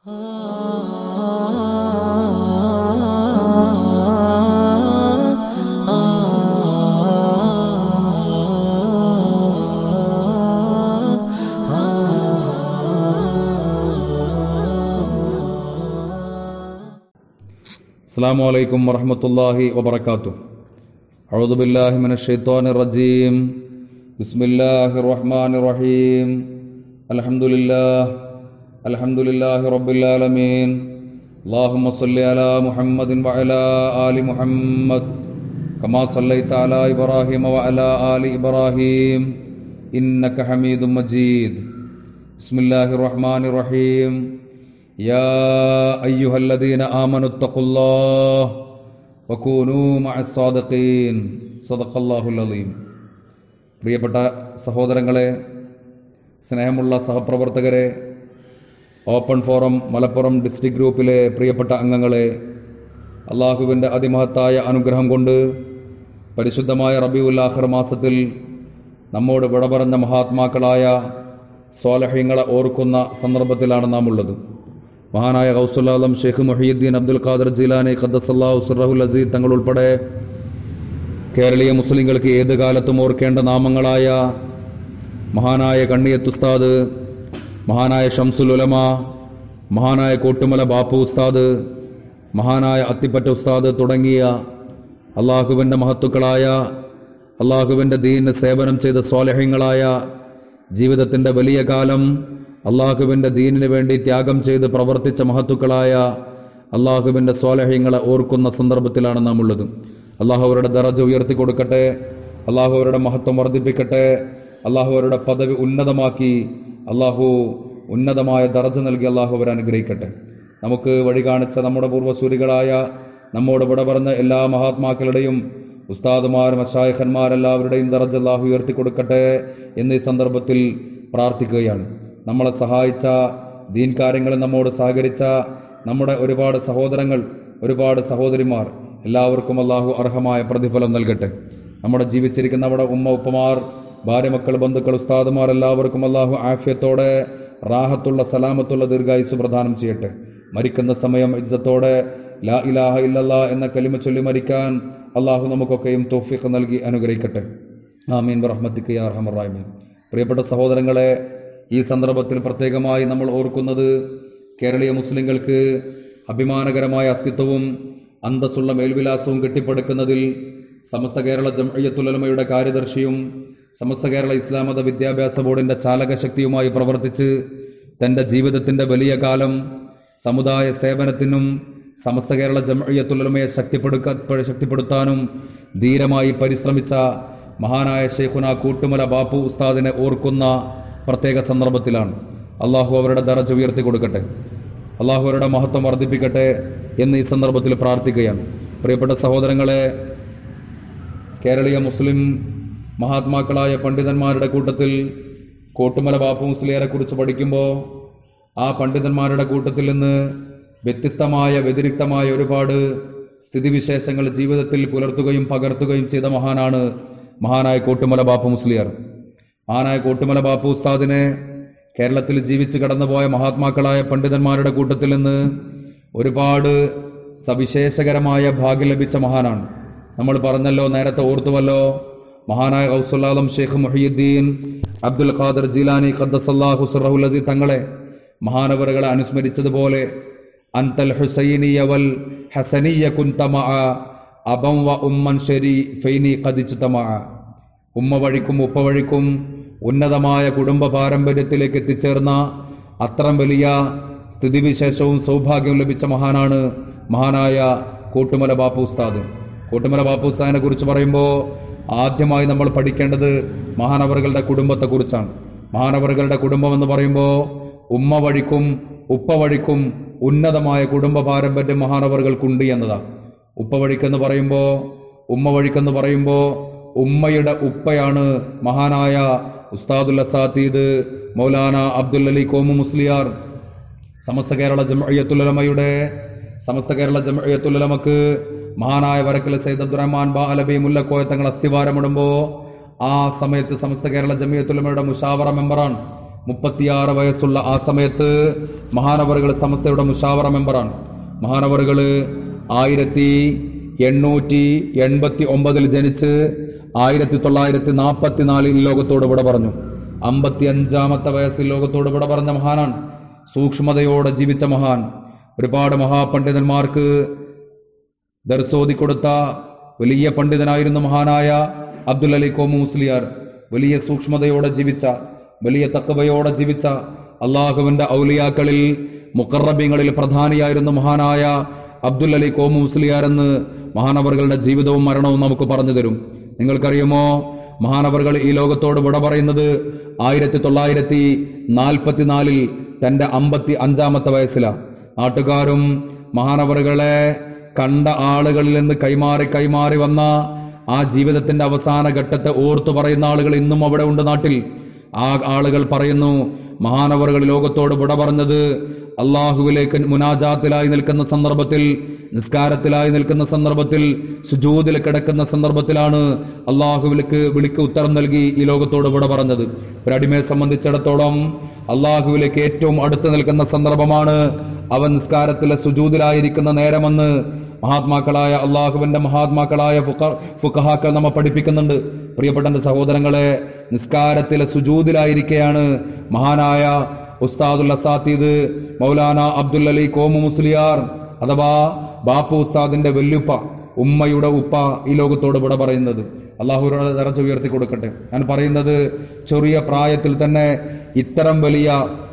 السلام عليكم ورحمة الله وبركاته أعوذ بالله من الشيطان الرجيم بسم الله الرحمن الرحيم الحمد لله الحمد لله رب العالمين اللهم صل على محمد وعلى آل محمد كما صليت على إبراهيم وعلى آل إبراهيم إنك حميد مجيد بسم الله الرحمن الرحيم يا أيها الذين آمنوا اتقوا الله وكونوا مع الصادقين صدق الله العظيم പ്രിയപ്പെട്ട സഹോദരങ്ങളെ സ്നേഹമുള്ള സഹപ്രവർത്തകരെ ഓപ്പൺ ഫോറം മലപ്പുറം ഡിസ്ട്രിക്ട് ഗ്രൂപ്പിലെ പ്രിയപ്പെട്ട അംഗങ്ങളെ അള്ളാഹുവിൻ്റെ അതിമഹത്തായ അനുഗ്രഹം കൊണ്ട് പരിശുദ്ധമായ റബിഉൽ ആഖിർ മാസത്തിൽ നമ്മോട് വിട പറഞ്ഞ മഹാത്മാക്കളായ സ്വാലഹ്യങ്ങളെ ഓർക്കുന്ന സന്ദർഭത്തിലാണ് നാം ഉള്ളത് മഹാനായ ഗൗസുല്ലാദം ഷെയ്ഖ് മൊഹീദ്ദീൻ അബ്ദുൽ ഖാദർ ജിലാനി ഖദ്ദസല്ലാഹു സുറഹുൽ അസീദ് തങ്ങൾ ഉൾപ്പെടെ കേരളീയ മുസ്ലിങ്ങൾക്ക് ഏത് കാലത്തും ഓർക്കേണ്ട നാമങ്ങളായ മഹാനായ കണ്ണിയത്ത് ഉസ്താദ് മഹാനായ ഷംസുൽ ഉലമ മഹാനായ കോട്ടുമല ബാപ്പു ഉസ്താദ് മഹാനായ അത്തിപ്പറ്റ ഉസ്താദ് തുടങ്ങിയ അള്ളാഹുവിൻ്റെ മഹത്തുക്കളായ അള്ളാഹുവിൻ്റെ ദീന് സേവനം ചെയ്ത സ്വാലഹ്യങ്ങളായ ജീവിതത്തിൻ്റെ വലിയ കാലം അള്ളാഹുവിൻ്റെ ദീനിന് വേണ്ടി ത്യാഗം ചെയ്ത് പ്രവർത്തിച്ച മഹത്തുക്കളായ അള്ളാഹുവിൻ്റെ സ്വാലഹ്യങ്ങളെ ഓർക്കുന്ന സന്ദർഭത്തിലാണ് നാം ഉള്ളത് അള്ളാഹു അവരുടെ ദറജ ഉയർത്തി കൊടുക്കട്ടെ അള്ളാഹു അവരുടെ മഹത്വം വർദ്ധിപ്പിക്കട്ടെ അള്ളാഹു അവരുടെ പദവി ഉന്നതമാക്കി അള്ളാഹു ഉന്നതമായ ദറജ നൽകി അള്ളാഹു അവരെ അനുഗ്രഹിക്കട്ടെ നമുക്ക് വഴി കാണിച്ച നമ്മുടെ പൂർവ്വസൂരികളായ നമ്മോട് വിട പറഞ്ഞ എല്ലാ മഹാത്മാക്കളുടെയും ഉസ്താദുമാരും അഷായഖന്മാരെല്ലാവരുടെയും ദറജ അള്ളാഹു ഉയർത്തി കൊടുക്കട്ടെ എന്നീ സന്ദർഭത്തിൽ പ്രാർത്ഥിക്കുകയാണ് നമ്മളെ സഹായിച്ച ദീൻ കാര്യങ്ങളിൽ നമ്മോട് സഹകരിച്ച നമ്മുടെ ഒരുപാട് സഹോദരങ്ങൾ ഒരുപാട് സഹോദരിമാർ എല്ലാവർക്കും അള്ളാഹു അർഹമായ പ്രതിഫലം നൽകട്ടെ നമ്മുടെ ജീവിച്ചിരിക്കുന്ന നമ്മുടെ ഉമ്മ ഉപ്പമാർ ഭാര്യമക്കൾ ബന്ധുക്കൾ ഉസ്താദുമാർ എല്ലാവർക്കും അള്ളാഹു ആഫ്യത്തോടെ റാഹത്തുള്ള സലാമത്തുള്ള ദീർഘായുസ് പ്രദാനം ചെയ്യട്ടെ മരിക്കുന്ന സമയം ഇജ്ജത്തോടെ ലാ ഇലാഹ ഇല്ലല്ലാ എന്ന കലിമ ചൊല്ലി മരിക്കാൻ അള്ളാഹു നമുക്കൊക്കെയും തോഫിക്ക് നൽകി അനുഗ്രഹിക്കട്ടെ ആമീൻ റഹ്മത്തിക്ക് യാ റഹമറാമീൻ പ്രിയപ്പെട്ട സഹോദരങ്ങളെ ഈ സന്ദർഭത്തിൽ പ്രത്യേകമായി നമ്മൾ ഓർക്കുന്നത് കേരളീയ മുസ്ലിങ്ങൾക്ക് അഭിമാനകരമായ അസ്തിത്വവും അന്തസ്സുള്ള മേൽവിലാസവും കെട്ടിപ്പടുക്കുന്നതിൽ സമസ്ത കേരള ജംഅയ്യത്തുലമയുടെ കാര്യദർശിയും സമസ്ത കേരള ഇസ്ലാം മത വിദ്യാഭ്യാസ ബോർഡിന്റെ ചാലകശക്തിയുമായി പ്രവർത്തിച്ച് തന്റെ ജീവിതത്തിന്റെ വലിയ കാലം സമുദായ സേവനത്തിനും സമസ്ത കേരള ജംഅയ്യത്തുലമയെ ശക്തിപ്പെടുക്ക ശക്തിപ്പെടുത്താനും ധീരമായി പരിശ്രമിച്ച മഹാനായ ഷെയ്ഖുന കൂട്ടുമല ബാപ്പു ഉസ്താദിനെ ഓർക്കുന്ന പ്രത്യേക സന്ദർഭത്തിലാണ് അള്ളാഹു അവരുടെ ദറജ ഉയർത്തി കൊടുക്കട്ടെ അള്ളാഹു അവരുടെ മഹത്വം വർദ്ധിപ്പിക്കട്ടെ എന്ന് ഈ സന്ദർഭത്തിൽ പ്രാർത്ഥിക്കുകയാണ് പ്രിയപ്പെട്ട സഹോദരങ്ങളെ കേരളീയ മുസ്ലിം മഹാത്മാക്കളായ പണ്ഡിതന്മാരുടെ കൂട്ടത്തിൽ കോട്ടുമല ബാപ്പു മുസ്ലിയാരെ കുറിച്ച് പഠിക്കുമ്പോൾ ആ പണ്ഡിതന്മാരുടെ കൂട്ടത്തിൽ നിന്ന് വ്യത്യസ്തമായ വ്യതിരിക്തമായ ഒരുപാട് സ്ഥിതിവിശേഷങ്ങൾ ജീവിതത്തിൽ പുലർത്തുകയും പകർത്തുകയും ചെയ്ത മഹാനാണ് മഹാനായ കോട്ടുമല ബാപ്പു മുസ്ലിയാർ മഹാനായ കോട്ടുമല ബാപ്പു ഉസ്താദിനെ കേരളത്തിൽ ജീവിച്ച് കടന്നുപോയ മഹാത്മാക്കളായ പണ്ഡിതന്മാരുടെ കൂട്ടത്തിൽ നിന്ന് ഒരുപാട് സവിശേഷകരമായ ഭാഗ്യം ലഭിച്ച മഹാനാണ് നമ്മൾ പറഞ്ഞല്ലോ നേരത്തെ ഓർത്തുവല്ലോ മഹാനായ ഗൗസുല്ലാദം ഷെയ്ഖ് മുഹിയുദ്ദീൻ അബ്ദുൽ ഖാദർ ജീലാനി ഖദ്ദസല്ലാഹു സുറഹുൽ അസീ തങ്ങളെ മഹാനവറുകളെ അനുസ്മരിച്ചതുപോലെ അന്തൽ ഹുസൈനിയ വൽ ഹസനിയ കുന്തമ അബം വ ഉമ്മൻ ശരി ഫൈനി കദിച്ചു തമ ഉമ്മ വഴിക്കും ഉപ്പ വഴിക്കും ഉന്നതമായ കുടുംബ പാരമ്പര്യത്തിലേക്ക് എത്തിച്ചേർന്ന അത്രം വലിയ സ്ഥിതിവിശേഷവും സൗഭാഗ്യവും ലഭിച്ച മഹാനാണ് മഹാനായ കോട്ടുമല ബാപ്പു ഉസ്താദ് കോട്ടുമല ബാപ്പു ഉസ്താദിനെ കുറിച്ച് പറയുമ്പോൾ ആദ്യമായി നമ്മൾ പഠിക്കേണ്ടത് മഹാനവറുകളുടെ കുടുംബത്തെക്കുറിച്ചാണ് മഹാനവറുകളുടെ കുടുംബം എന്ന് പറയുമ്പോൾ ഉമ്മ വഴിക്കും ഉപ്പ വഴിക്കും ഉന്നതമായ കുടുംബ പാരമ്പര്യം മഹാനവറുകൾക്കുണ്ട് എന്നതാണ് ഉപ്പ വഴിക്കെന്ന് പറയുമ്പോൾ ഉമ്മ വഴിക്കെന്ന് പറയുമ്പോൾ ഉമ്മയുടെ ഉപ്പയാണ് മഹാനായ ഉസ്താദുൽ അസാത്തീദ് മൗലാന അബ്ദുൽ അലി കോമു മുസ്ലിയാർ സമസ്ത കേരള ജംഅയ്യത്തുലമയുടെ സമസ്ത കേരള ജംഅയ്യത്തുലമക്ക് മഹാനായ വരക്കൽ സയ്യിദ് അബ്ദുറഹ്മാൻ ബാ അലബി മുല്ലക്കോയ തങ്ങൾ അസ്ഥിവാരമിടുമ്പോൾ ആ സമയത്ത് സമസ്ത കേരള ജമിയത്തുലമയുടെ മുഷാവറ മെമ്പറാണ് മുപ്പത്തിയാറ് വയസ്സുള്ള ആ സമയത്ത് മഹാനവറുകൾ സമസ്തയുടെ മുഷാവറ മെമ്പറാണ് മഹാനവറുകൾ ആയിരത്തി എണ്ണൂറ്റി എൺപത്തി ഒമ്പതിൽ ജനിച്ച് ആയിരത്തി തൊള്ളായിരത്തി നാൽപ്പത്തിനാലിൽ ലോകത്തോട് വിട പറഞ്ഞു അമ്പത്തി അഞ്ചാമത്തെ വയസ്സിൽ ലോകത്തോട് വിട പറഞ്ഞ മഹാനാണ് സൂക്ഷ്മതയോടെ ജീവിച്ച മഹാൻ ഒരുപാട് മഹാപണ്ഡിതന്മാർക്ക് ദർസോതി കൊടുത്ത വലിയ പണ്ഡിതനായിരുന്നു മഹാനായ അബ്ദുൽ അലി കോമു മുസ്ലിയാർ വലിയ സൂക്ഷ്മതയോടെ ജീവിച്ച വലിയ തക്കവയോടെ ജീവിച്ച അള്ളാഹുവിന്റെ ഔലിയാക്കളിൽ മുക്കറബിങ്ങളിൽ പ്രധാനിയായിരുന്നു മഹാനായ അബ്ദുൽ അലി കോമു മുസ്ലിയാർ എന്ന് മഹാനവറുകളുടെ ജീവിതവും മരണവും നമുക്ക് പറഞ്ഞു തരും നിങ്ങൾക്കറിയുമോ മഹാനവറുകൾ ഈ ലോകത്തോട് വിട പറയുന്നത് ആയിരത്തി തൊള്ളായിരത്തി നാൽപ്പത്തിനാലിൽ തന്റെ അമ്പത്തി അഞ്ചാമത്തെ വയസ്സിലാണ് നാട്ടുകാരും മഹാനവറുകളെ കണ്ട ആളുകളിൽ നിന്ന് കൈമാറി കൈമാറി വന്ന ആ ജീവിതത്തിന്റെ അവസാന ഘട്ടത്തെ ഓർത്തു പറയുന്ന ആളുകൾ ഇന്നും അവിടെ ഉണ്ട് നാട്ടിൽ ആ ആളുകൾ പറയുന്നു മഹാനവറുകൾ ലോകത്തോട് വിട പറഞ്ഞത് അള്ളാഹുവിലേക്ക് മുനാജാത്തിലായി നിൽക്കുന്ന സന്ദർഭത്തിൽ നിസ്കാരത്തിലായി നിൽക്കുന്ന സന്ദർഭത്തിൽ സുജൂതിൽ കിടക്കുന്ന സന്ദർഭത്തിലാണ് അള്ളാഹുവിലേക്ക് വിളിക്ക് ഉത്തരം നൽകി ഈ ലോകത്തോട് വിട പറഞ്ഞത് ഒരടിമയെ സംബന്ധിച്ചിടത്തോളം അള്ളാഹുവിലേക്ക് ഏറ്റവും അടുത്ത് നിൽക്കുന്ന സന്ദർഭമാണ് അവൻ നിസ്കാരത്തിലെ സുജൂതിലായിരിക്കുന്ന നേരമെന്ന് മഹാത്മാക്കളായ അള്ളാഹുവിന്റെ മഹാത്മാക്കളായ ഫുഖ- ഫുഖഹാക്കൾ നമ്മെ പഠിപ്പിക്കുന്നുണ്ട് പ്രിയപ്പെട്ട എൻ്റെ സഹോദരങ്ങളെ നിസ്കാരത്തിലെ സുജൂതിലായിരിക്കെയാണ് മഹാനായ ഉസ്താദുൽ അസാത്തീദ് മൗലാന അബ്ദുൽ അലി കോമു മുസ്ലിയാർ അഥവാ ബാപ്പു ഉസ്താദിന്റെ വെല്ലുപ്പ ഉമ്മയുടെ ഉപ്പ ഈ ലോകത്തോട് വിട പറയുന്നത് അള്ളാഹുരുടെ ദറച്ച ഉയർത്തി കൊടുക്കട്ടെ ഞാൻ പറയുന്നത് ചെറിയ പ്രായത്തിൽ തന്നെ ഇത്തരം വലിയ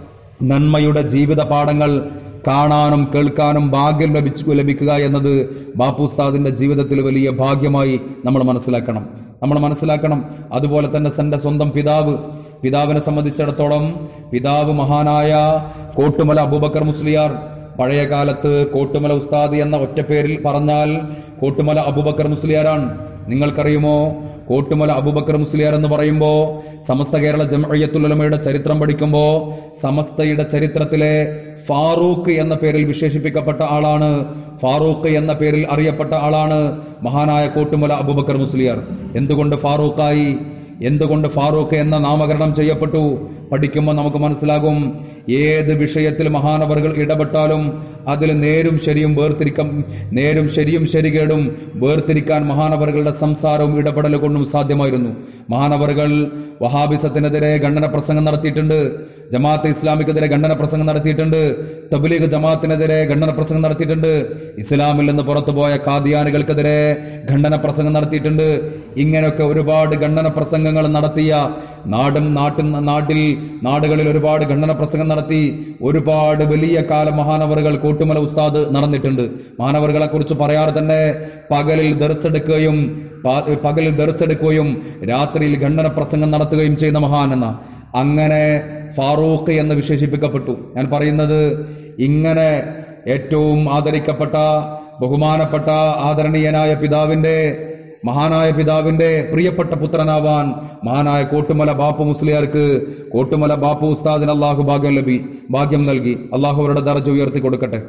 നന്മയുടെ ജീവിത പാഠങ്ങൾ കാണാനും കേൾക്കാനും ഭാഗ്യം ലഭിച്ചു ലഭിക്കുക എന്നത് ബാപ്പു ഉസ്താദിന്റെ ജീവിതത്തിൽ വലിയ ഭാഗ്യമായി നമ്മൾ മനസ്സിലാക്കണം നമ്മൾ മനസ്സിലാക്കണം അതുപോലെ തന്നെ തന്റെ സ്വന്തം പിതാവ് പിതാവിനെ സംബന്ധിച്ചിടത്തോളം പിതാവ് മഹാനായ കോട്ടുമല അബൂബക്കർ മുസ്ലിയാർ പഴയ കാലത്ത് കോട്ടുമല ഉസ്താദ് എന്ന ഒറ്റപ്പേരിൽ പറഞ്ഞാൽ കോട്ടുമല അബൂബക്കർ മുസ്ലിയാരാണ് നിങ്ങൾക്കറിയുമോ കോട്ടുമല അബൂബക്കർ മുസ്ലിയാർ എന്ന് പറയുമ്പോൾ സമസ്ത കേരള ജമയത്തുലമയുടെ ചരിത്രം പഠിക്കുമ്പോൾ സമസ്തയുടെ ചരിത്രത്തിലെ ഫാറൂഖ് എന്ന പേരിൽ വിശേഷിപ്പിക്കപ്പെട്ട ആളാണ് ഫാറൂഖ് എന്ന പേരിൽ അറിയപ്പെട്ട ആളാണ് മഹാനായ കോട്ടുമല അബൂബക്കർ മുസ്ലിയാർ എന്തുകൊണ്ട് ഫാറൂഖായി എന്തുകൊണ്ട് ഫാറൂഖ് എന്ന നാമകരണം ചെയ്യപ്പെട്ടു പഠിക്കുമ്പോൾ നമുക്ക് മനസ്സിലാകും ഏത് വിഷയത്തിൽ മഹാനവറുകൾ ഇടപെട്ടാലും അതിൽ നേരും ശരിയും വേർതിരിക്കം നേരും ശരിയും ശരികേടും വേർതിരിക്കാൻ മഹാനവറുകളുടെ സംസാരവും ഇടപെടൽ കൊണ്ടും സാധ്യമായിരുന്നു മഹാനവറുകൾ വഹാബിസത്തിനെതിരെ ഖണ്ഡന പ്രസംഗം നടത്തിയിട്ടുണ്ട് ജമാഅത്ത് ഇസ്ലാമിക്കെതിരെ ഖണ്ഡന പ്രസംഗം നടത്തിയിട്ടുണ്ട് തബ്ലീഗ് ജമാഅത്തിനെതിരെ ഖണ്ഡന പ്രസംഗം നടത്തിയിട്ടുണ്ട് ഇസ്ലാമിൽ നിന്ന് പുറത്തുപോയ കാദിയാനികൾക്കെതിരെ ഖണ്ഡന പ്രസംഗം നടത്തിയിട്ടുണ്ട് ഇങ്ങനെയൊക്കെ ഒരുപാട് ഖണ്ഡന പ്രസംഗങ്ങൾ നടത്തിയ നാടും നാട്ടിൻ നാട്ടിൽ നാടുകളിൽ ഒരുപാട് ഖണ്ഡന പ്രസംഗം നടത്തി ഒരുപാട് വലിയ കാലം മഹാനവറുകൾ കോട്ടുമല ഉസ്താദ് നടന്നിട്ടുണ്ട് മഹാനവറുകളെ കുറിച്ച് പറയാറ് തന്നെ പകലിൽ ദർസെടുക്കുകയും പ- പകലിൽ ദർസെടുക്കുകയും രാത്രിയിൽ ഖണ്ഡന പ്രസംഗം നടത്തുകയും ചെയ്യുന്ന മഹാൻ എന്ന അങ്ങനെ ഫാറൂഖ് എന്ന് വിശേഷിപ്പിക്കപ്പെട്ടു ഞാൻ പറയുന്നത് ഇങ്ങനെ ഏറ്റവും ആദരിക്കപ്പെട്ട ബഹുമാനപ്പെട്ട ആദരണീയനായ പിതാവിന്റെ മഹാനായ പിതാവിന്റെ പ്രിയപ്പെട്ട പുത്രനാവാൻ മഹാനായ കോട്ടുമല ബാപ്പു മുസ്ലിയാർക്ക് കോട്ടുമല ബാപ്പു ഉസ്താദിന് അള്ളാഹു ഭാഗ്യം ലഭി ഭാഗ്യം നൽകി അള്ളാഹു അവരുടെ ദർജ ഉയർത്തി കൊടുക്കട്ടെ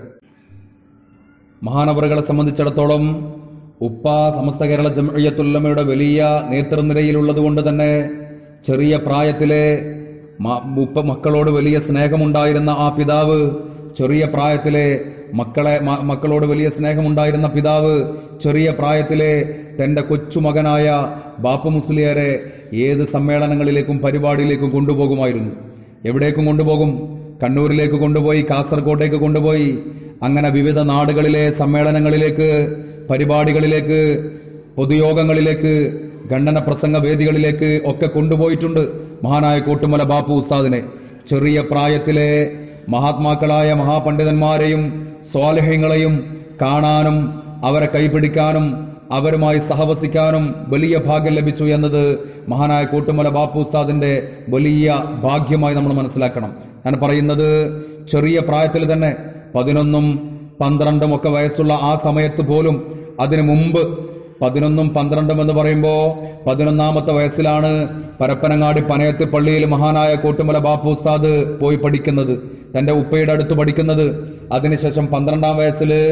മഹാനവറുകളെ സംബന്ധിച്ചിടത്തോളം ഉപ്പ സമസ്ത കേരള ജമയത്തുല്ലമയുടെ വലിയ നേതൃനിരയിലുള്ളത് കൊണ്ട് തന്നെ ചെറിയ പ്രായത്തിലെ മ- ഉപ്പ മക്കളോട് വലിയ സ്നേഹമുണ്ടായിരുന്ന ആ പിതാവ് ചെറിയ പ്രായത്തിലെ മക്കളെ മ- മക്കളോട് വലിയ സ്നേഹമുണ്ടായിരുന്ന പിതാവ് ചെറിയ പ്രായത്തിലെ തൻ്റെ കൊച്ചുമകനായ ബാപ്പു മുസ്ലിയാരെ ഏത് സമ്മേളനങ്ങളിലേക്കും പരിപാടിയിലേക്കും കൊണ്ടുപോകുമായിരുന്നു എവിടേക്കും കൊണ്ടുപോകും കണ്ണൂരിലേക്ക് കൊണ്ടുപോയി കാസർഗോട്ടേക്ക് കൊണ്ടുപോയി അങ്ങനെ വിവിധ നാടുകളിലെ സമ്മേളനങ്ങളിലേക്ക് പരിപാടികളിലേക്ക് പൊതുയോഗങ്ങളിലേക്ക് ഖണ്ഡന പ്രസംഗ വേദികളിലേക്ക് ഒക്കെ കൊണ്ടുപോയിട്ടുണ്ട് മഹാനായ കോട്ടുമല ബാപ്പു ഉസ്താദിനെ ചെറിയ പ്രായത്തിലെ മഹാത്മാക്കളായ മഹാപണ്ഡിതന്മാരെയും സ്വാലഹ്യങ്ങളെയും കാണാനും അവരെ കൈപിടിക്കാനും അവരുമായി സഹവസിക്കാനും വലിയ ഭാഗ്യം ലഭിച്ചു എന്നത് മഹാനായ കൂട്ടുമല ബാപ്പു ഉസ്താദിന്റെ വലിയ ഭാഗ്യമായി നമ്മൾ മനസ്സിലാക്കണം ഞാൻ പറയുന്നത് ചെറിയ പ്രായത്തിൽ തന്നെ പതിനൊന്നും പന്ത്രണ്ടും ഒക്കെ വയസ്സുള്ള ആ സമയത്ത് പോലും അതിനു മുമ്പ് പതിനൊന്നും പന്ത്രണ്ടും എന്ന് പറയുമ്പോൾ പതിനൊന്നാമത്തെ വയസ്സിലാണ് പരപ്പനങ്ങാടി പനയത്ത് പള്ളിയിൽ മഹാനായ കോട്ടുമല ബാപ്പു ഉസ്താദ് പോയി പഠിക്കുന്നത് തന്റെ ഉപ്പയുടെ അടുത്ത് പഠിക്കുന്നത് അതിനുശേഷം പന്ത്രണ്ടാം വയസ്സിൽ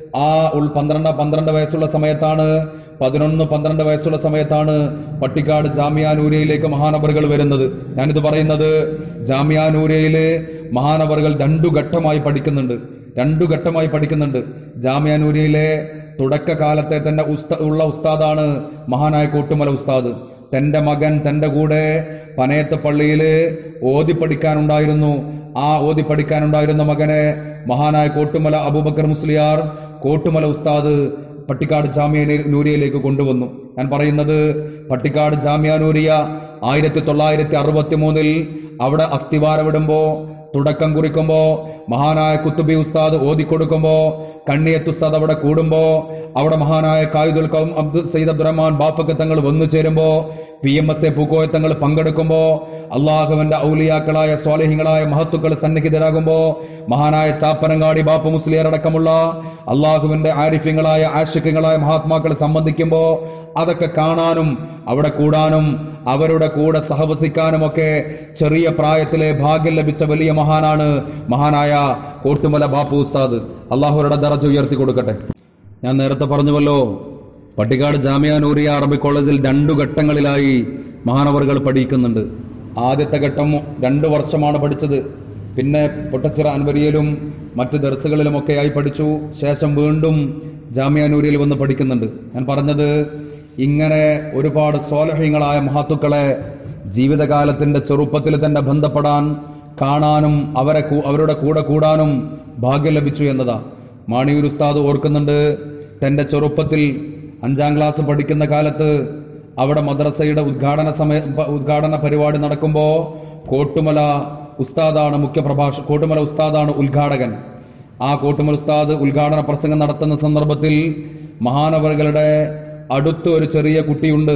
ആ ഉൾ പന്ത്രണ്ട് പന്ത്രണ്ട് വയസ്സുള്ള സമയത്താണ് പതിനൊന്ന് പന്ത്രണ്ട് വയസ്സുള്ള സമയത്താണ് പട്ടിക്കാട് ജാമ്യാനൂരയിലേക്ക് മഹാനവറുകൾ വരുന്നത് ഞാനിത് പറയുന്നത് ജാമ്യാനൂരയില് മഹാനവറുകൾ രണ്ടു ഘട്ടമായി പഠിക്കുന്നുണ്ട് രണ്ടു ഘട്ടമായി പഠിക്കുന്നുണ്ട് ജാമ്യാനൂരയിലെ തുടക്കകാലത്തെ തന്നെ ഉസ്ത ഉള്ള ഉസ്താദാണ് മഹാനായ കോട്ടുമല ഉസ്താദ് തന്റെ മകൻ തന്റെ കൂടെ പനയത്ത് പള്ളിയിൽ ഓതി പഠിക്കാനുണ്ടായിരുന്നു ആ ഓതി പഠിക്കാനുണ്ടായിരുന്ന മകനെ മഹാനായ കോട്ടുമല അബൂബക്കർ മുസ്ലിയാർ കോട്ടുമല ഉസ്താദ് പട്ടിക്കാട് ജാമ്യ നൂരിയയിലേക്ക് കൊണ്ടുവന്നു ഞാൻ പറയുന്നത് പട്ടിക്കാട് ജാമ്യ നൂരിയ ആയിരത്തി തൊള്ളായിരത്തി അറുപത്തി മൂന്നിൽ അവിടെ അസ്ഥിവാരമിടുമ്പോ തുടക്കം കുറിക്കുമ്പോ മഹാനായ കുത്തുബി ഉസ്താദ് ഓതിക്കൊടുക്കുമ്പോ കണ്ണിയത്ത് ഉസ്താദ് അവിടെ കൂടുമ്പോ അവിടെ മഹാനായ കായുദുൽ കൗം അബ്ദുൽ സയ്യിദ് അബ്ദുറഹ്മാൻ ബാഫക്ക് തങ്ങൾ വന്നു ചേരുമ്പോ P M S A Pookoya Thangal പങ്കെടുക്കുമ്പോ അള്ളാഹുവിന്റെ ഔലിയാക്കളായ സ്വാലഹിങ്ങളായ മഹത്തുക്കൾ സന്നിഹിതരാകുമ്പോ മഹാനായ ചാപ്പനങ്ങാടി ബാപ്പ മുസ്ലിയർ അടക്കമുള്ള അള്ളാഹുവിന്റെ ആരിഫ്യങ്ങളായ ആഷിഖ്യങ്ങളായ മഹാത്മാക്കൾ സംബന്ധിക്കുമ്പോ അതൊക്കെ കാണാനും അവിടെ കൂടാനും അവരുടെ കൂടെ സഹവസിക്കാനും ഒക്കെ ചെറിയ പ്രായത്തിലെ ഭാഗ്യം ലഭിച്ച വലിയ മഹാനാണ് മഹാനായ കോട്ടുമല ബാപ്പു ഉസ്താദ് അള്ളാഹുരുടെ ദറജ ഉയർത്തി കൊടുക്കട്ടെ ഞാൻ നേരത്തെ പറഞ്ഞുവല്ലോ പട്ടിക്കാട് ജാമിയ നൂറിയ അറബി കോളേജിൽ രണ്ടു ഘട്ടങ്ങളിലായി മഹാനവറുകൾ പഠിക്കുന്നുണ്ട് ആദ്യത്തെ ഘട്ടം രണ്ടു വർഷമാണ് പഠിച്ചത് പിന്നെ പൊട്ടച്ചിറ അൻവരിയിലും മറ്റ് ദർസുകളിലുമൊക്കെയായി പഠിച്ചു ശേഷം വീണ്ടും ജാമിയ നൂരിയിൽ വന്ന് പഠിക്കുന്നുണ്ട് ഞാൻ പറഞ്ഞത് ഇങ്ങനെ ഒരുപാട് സ്വാലഹ്യങ്ങളായ മഹത്തുക്കളെ ജീവിതകാലത്തിന്റെ ചെറുപ്പത്തിൽ തന്നെ ബന്ധപ്പെടാൻ കാണാനും അവരെ കൂ- അവരുടെ കൂടെ കൂടാനും ഭാഗ്യം ലഭിച്ചു എന്നതാ മാണിയൂർ ഉസ്താദ് ഓർക്കുന്നുണ്ട് തന്റെ ചെറുപ്പത്തിൽ അഞ്ചാം ക്ലാസ് പഠിക്കുന്ന കാലത്ത് അവിടെ മദ്രസയുടെ ഉദ്ഘാടന സമയ പ- ഉദ്ഘാടന പരിപാടി നടക്കുമ്പോ കോട്ടുമല ഉസ്താദാണ് മുഖ്യ പ്രഭാഷ കോട്ടുമല ഉസ്താദാണ് ഉദ്ഘാടകൻ ആ കോട്ടുമൽ ഉസ്താദ് ഉദ്ഘാടന പ്രസംഗം നടത്തുന്ന സന്ദർഭത്തിൽ മഹാനവറുകളുടെ അടുത്ത് ഒരു ചെറിയ കുട്ടിയുണ്ട്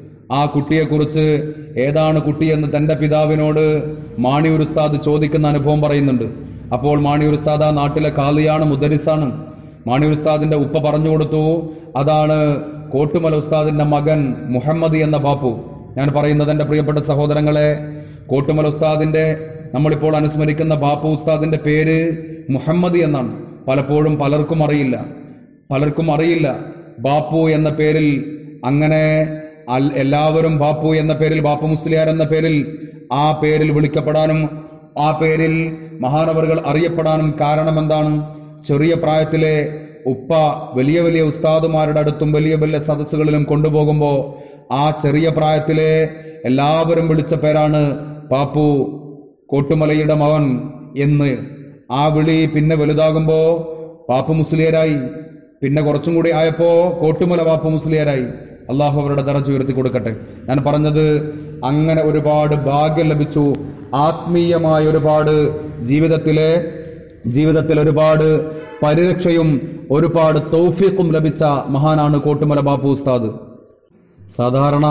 ആ കുട്ടിയെക്കുറിച്ച് ഏതാണ് കുട്ടിയെന്ന് തന്റെ പിതാവിനോട് മാണിയൂർ ഉസ്താദ് ചോദിക്കുന്ന അനുഭവം പറയുന്നുണ്ട് അപ്പോൾ മാണിയൂർ ഉസ്താദ് ആ നാട്ടിലെ കാളിയാണ് മുദരിസാണ് മാണിയൂർ ഉസ്താദിന്റെ ഉപ്പ പറഞ്ഞു കൊടുത്തു അതാണ് കോട്ടുമല ഉസ്താദിന്റെ മകൻ മുഹമ്മദ് എന്ന ബാപ്പു ഞാൻ പറയുന്നത് എന്റെ പ്രിയപ്പെട്ട സഹോദരങ്ങളെ കോട്ടുമല ഉസ്താദിന്റെ നമ്മളിപ്പോൾ അനുസ്മരിക്കുന്ന ബാപ്പു ഉസ്താദിന്റെ പേര് മുഹമ്മദ് എന്നാണ് പലപ്പോഴും പലർക്കും അറിയില്ല പലർക്കും അറിയില്ല ബാപ്പു എന്ന പേരിൽ അങ്ങനെ അൽ- എല്ലാവരും ബാപ്പു എന്ന പേരിൽ ബാപ്പു മുസ്ലിയാർ എന്ന പേരിൽ ആ പേരിൽ വിളിക്കപ്പെടാനും ആ പേരിൽ മഹാനവറുകൾ അറിയപ്പെടാനും കാരണം എന്താണ് ചെറിയ പ്രായത്തിലെ ഉപ്പ വലിയ വലിയ ഉസ്താദുമാരുടെ അടുത്തും വലിയ വലിയ സദസ്സുകളിലും കൊണ്ടുപോകുമ്പോൾ ആ ചെറിയ പ്രായത്തിലെ എല്ലാവരും വിളിച്ച പേരാണ് പാപ്പു കോട്ടുമലയുടെ മകൻ എന്ന് ആ വിളി പിന്നെ വലുതാകുമ്പോ പാപ്പു മുസ്ലിയരായി പിന്നെ കുറച്ചും കൂടി ആയപ്പോ കോട്ടുമല പാപ്പു മുസ്ലിയരായി അള്ളാഹു അവരുടെ ദറജ ഉയർത്തി കൊടുക്കട്ടെ ഞാൻ പറഞ്ഞത് അങ്ങനെ ഒരുപാട് ഭാഗ്യം ലഭിച്ചു ആത്മീയമായ ഒരുപാട് ജീവിതത്തിലെ ജീവിതത്തിൽ ഒരുപാട് പരിരക്ഷയും ഒരുപാട് തൗഫീഖും ലഭിച്ച മഹാനാണ് കോട്ടുമല ബാപ്പു ഉസ്താദ് സാധാരണ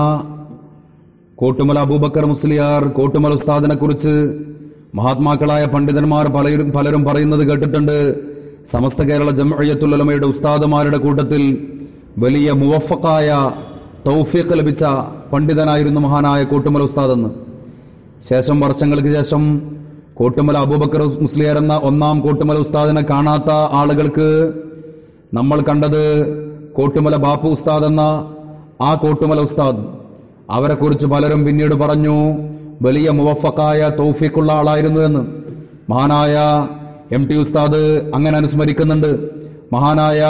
കോട്ടുമല അബൂബക്കർ മുസ്ലിയാർ കോട്ടുമല ഉസ്താദിനെ കുറിച്ച് മഹാത്മാക്കളായ പണ്ഡിതന്മാർ പലരും പലരും പറയുന്നത് കേട്ടിട്ടുണ്ട് സമസ്ത കേരള ജംഅയ്യത്തുലമയുടെ ഉസ്താദുമാരുടെ കൂട്ടത്തിൽ വലിയ മുവഫക്കായ തൗഫീഖ് ലഭിച്ച പണ്ഡിതനായിരുന്നു മഹാനായ കോട്ടുമല ഉസ്താദ് എന്ന് ശേഷം വർഷങ്ങൾക്ക് ശേഷം കോട്ടുമല അബൂബക്കർ മുസ്ലിയാർ എന്ന ഒന്നാം കോട്ടുമല ഉസ്താദിനെ കാണാത്ത ആളുകൾക്ക് നമ്മൾ കണ്ടത് കോട്ടുമല ബാപ്പു ഉസ്താദ് എന്ന ആ കോട്ടുമല ഉസ്താദ് അവരെ കുറിച്ച് പലരും പിന്നീട് പറഞ്ഞു വലിയ മുവഫക്കായ തൗഫീഖുള്ള ആളായിരുന്നു എന്ന് മഹാനായ എം ടി ഉസ്താദ് അങ്ങനെ അനുസ്മരിക്കുന്നുണ്ട് മഹാനായ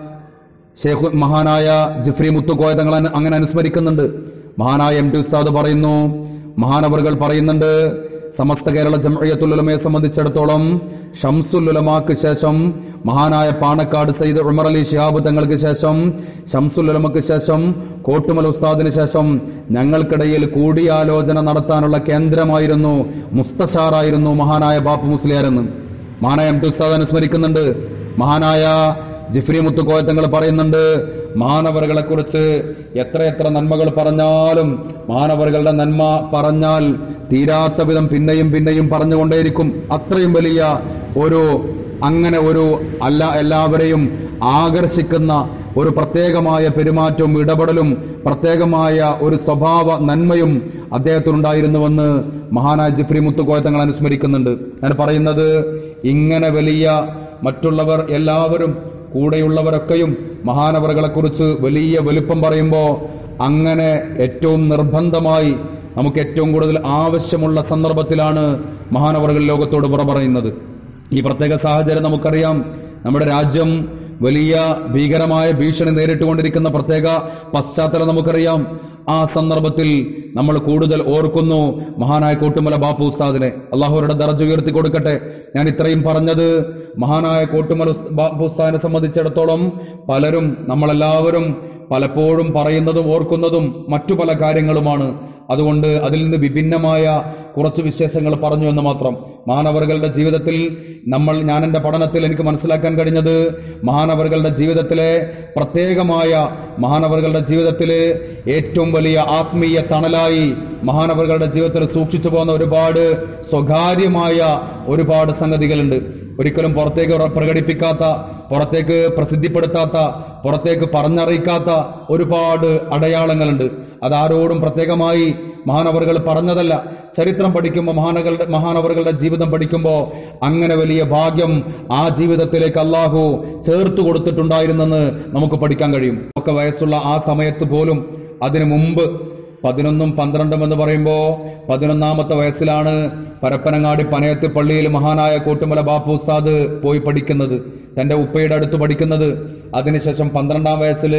ഷേഖു മഹാനായ ജിഫ്രി മുത്തുക്കോയ തങ്ങൾ അന- അങ്ങനെ അനുസ്മരിക്കുന്നുണ്ട് മഹാനായ എം ടി ഉസ്താദ് പറയുന്നു മഹാനവറുകൾ പറയുന്നുണ്ട് സമസ്ത കേരള ജംഅയ്യത്തുലമയെ സംബന്ധിച്ചിടത്തോളം ഷംസുലുലമാക്ക് ശേഷം മഹാനായ പാണക്കാട് സയ്യിദ് ഉമർ അലി ഷിഹാബ് തങ്ങൾക്ക് ശേഷം ഷംസുലുലമക്ക് ശേഷം കോട്ടുമല ഉസ്താദിന് ശേഷം ഞങ്ങൾക്കിടയിൽ കൂടിയാലോചന നടത്താനുള്ള കേന്ദ്രമായിരുന്നു മുസ്തഷാറായിരുന്നു മഹാനായ ബാപ്പു മുസ്ലിയാരെന്ന് മഹാനായ എം ടി ഉസ്താദ് അനുസ്മരിക്കുന്നുണ്ട് മഹാനായ ജിഫ്രി മുത്തുക്കോയത്തങ്ങൾ പറയുന്നുണ്ട് മാനവറുകളെ കുറിച്ച് എത്രയെത്ര നന്മകൾ പറഞ്ഞാലും മാനവറുകളുടെ നന്മ പറഞ്ഞാൽ തീരാത്ത വിധം പിന്നെയും പിന്നെയും പറഞ്ഞുകൊണ്ടേയിരിക്കും അത്രയും വലിയ ഒരു അങ്ങനെ ഒരു അല്ല എല്ലാവരെയും ആകർഷിക്കുന്ന ഒരു പ്രത്യേകമായ പെരുമാറ്റവും ഇടപെടലും പ്രത്യേകമായ ഒരു സ്വഭാവ നന്മയും അദ്ദേഹത്തിനുണ്ടായിരുന്നുവെന്ന് മഹാനായ ജിഫ്രി മുത്തുക്കോയത്തങ്ങൾ അനുസ്മരിക്കുന്നുണ്ട് ഞാൻ പറയുന്നത് ഇങ്ങനെ വലിയ മറ്റുള്ളവർ എല്ലാവരും കൂടെയുള്ളവരൊക്കെയും മഹാനവറുകളെക്കുറിച്ച് വലിയ വലുപ്പം പറയുമ്പോൾ അങ്ങനെ ഏറ്റവും നിർബന്ധമായി നമുക്ക് ഏറ്റവും കൂടുതൽ ആവശ്യമുള്ള സന്ദർഭത്തിലാണ് മഹാനവറുകൾ ലോകത്തോട് പുറ പറയുന്നത് ഈ പ്രത്യേക സാഹചര്യം നമുക്കറിയാം നമ്മുടെ രാജ്യം വലിയ ഭീകരമായ ഭീഷണി നേരിട്ടുകൊണ്ടിരിക്കുന്ന പ്രത്യേക പശ്ചാത്തലം നമുക്കറിയാം ആ സന്ദർഭത്തിൽ നമ്മൾ കൂടുതൽ ഓർക്കുന്നു മഹാനായ കോട്ടുമല ബാപ്പു ഉസ്താദിനെ അള്ളാഹുരുടെ ദർജ ഉയർത്തി കൊടുക്കട്ടെ ഞാൻ ഇത്രയും പറഞ്ഞത് മഹാനായ കോട്ടുമല ഉസ്- ബാപ്പു ഉസ്താദിനെ സംബന്ധിച്ചിടത്തോളം പലരും നമ്മളെല്ലാവരും പലപ്പോഴും പറയുന്നതും ഓർക്കുന്നതും മറ്റു പല കാര്യങ്ങളുമാണ് അതുകൊണ്ട് അതിൽ നിന്ന് വിഭിന്നമായ കുറച്ച് വിശേഷങ്ങൾ പറഞ്ഞു എന്ന് മാത്രം മാനവറുകളുടെ ജീവിതത്തിൽ നമ്മൾ ഞാൻ എൻ്റെ പഠനത്തിൽ എനിക്ക് മനസ്സിലാക്കാൻ കഴിഞ്ഞത് മഹാനവറുകളുടെ ജീവിതത്തിലെ പ്രത്യേകമായ മഹാനവറുകളുടെ ജീവിതത്തിലെ ഏറ്റവും വലിയ ആത്മീയ തണലായി മഹാനവറുകളുടെ ജീവിതത്തിൽ സൂക്ഷിച്ചു പോകുന്ന ഒരുപാട് സ്വകാര്യമായ ഒരുപാട് സംഗതികളുണ്ട് ഒരിക്കലും പുറത്തേക്ക് ഉറ- പ്രകടിപ്പിക്കാത്ത പുറത്തേക്ക് പ്രസിദ്ധിപ്പെടുത്താത്ത പുറത്തേക്ക് പറഞ്ഞറിയിക്കാത്ത ഒരുപാട് അടയാളങ്ങളുണ്ട് അതാരോടും പ്രത്യേകമായി മഹാനവറുകൾ പറഞ്ഞതല്ല ചരിത്രം പഠിക്കുമ്പോൾ മഹാനകളുടെ മഹാനവറുകളുടെ ജീവിതം പഠിക്കുമ്പോൾ അങ്ങനെ വലിയ ഭാഗ്യം ആ ജീവിതത്തിലേക്ക് അള്ളാഹു ചേർത്ത് കൊടുത്തിട്ടുണ്ടായിരുന്നെന്ന് നമുക്ക് പഠിക്കാൻ കഴിയും ഒക്കെ വയസ്സുള്ള ആ സമയത്ത് പോലും അതിനു മുമ്പ് പതിനൊന്നും പന്ത്രണ്ടും എന്ന് പറയുമ്പോൾ പതിനൊന്നാമത്തെ വയസ്സിലാണ് പരപ്പനങ്ങാടി പനയത്ത് പള്ളിയിൽ മഹാനായ കോട്ടുമല ബാപ്പു ഉസ്താദ് പോയി പഠിക്കുന്നത് തന്റെ ഉപ്പയുടെ അടുത്ത് പഠിക്കുന്നത് അതിനുശേഷം പന്ത്രണ്ടാം വയസ്സിൽ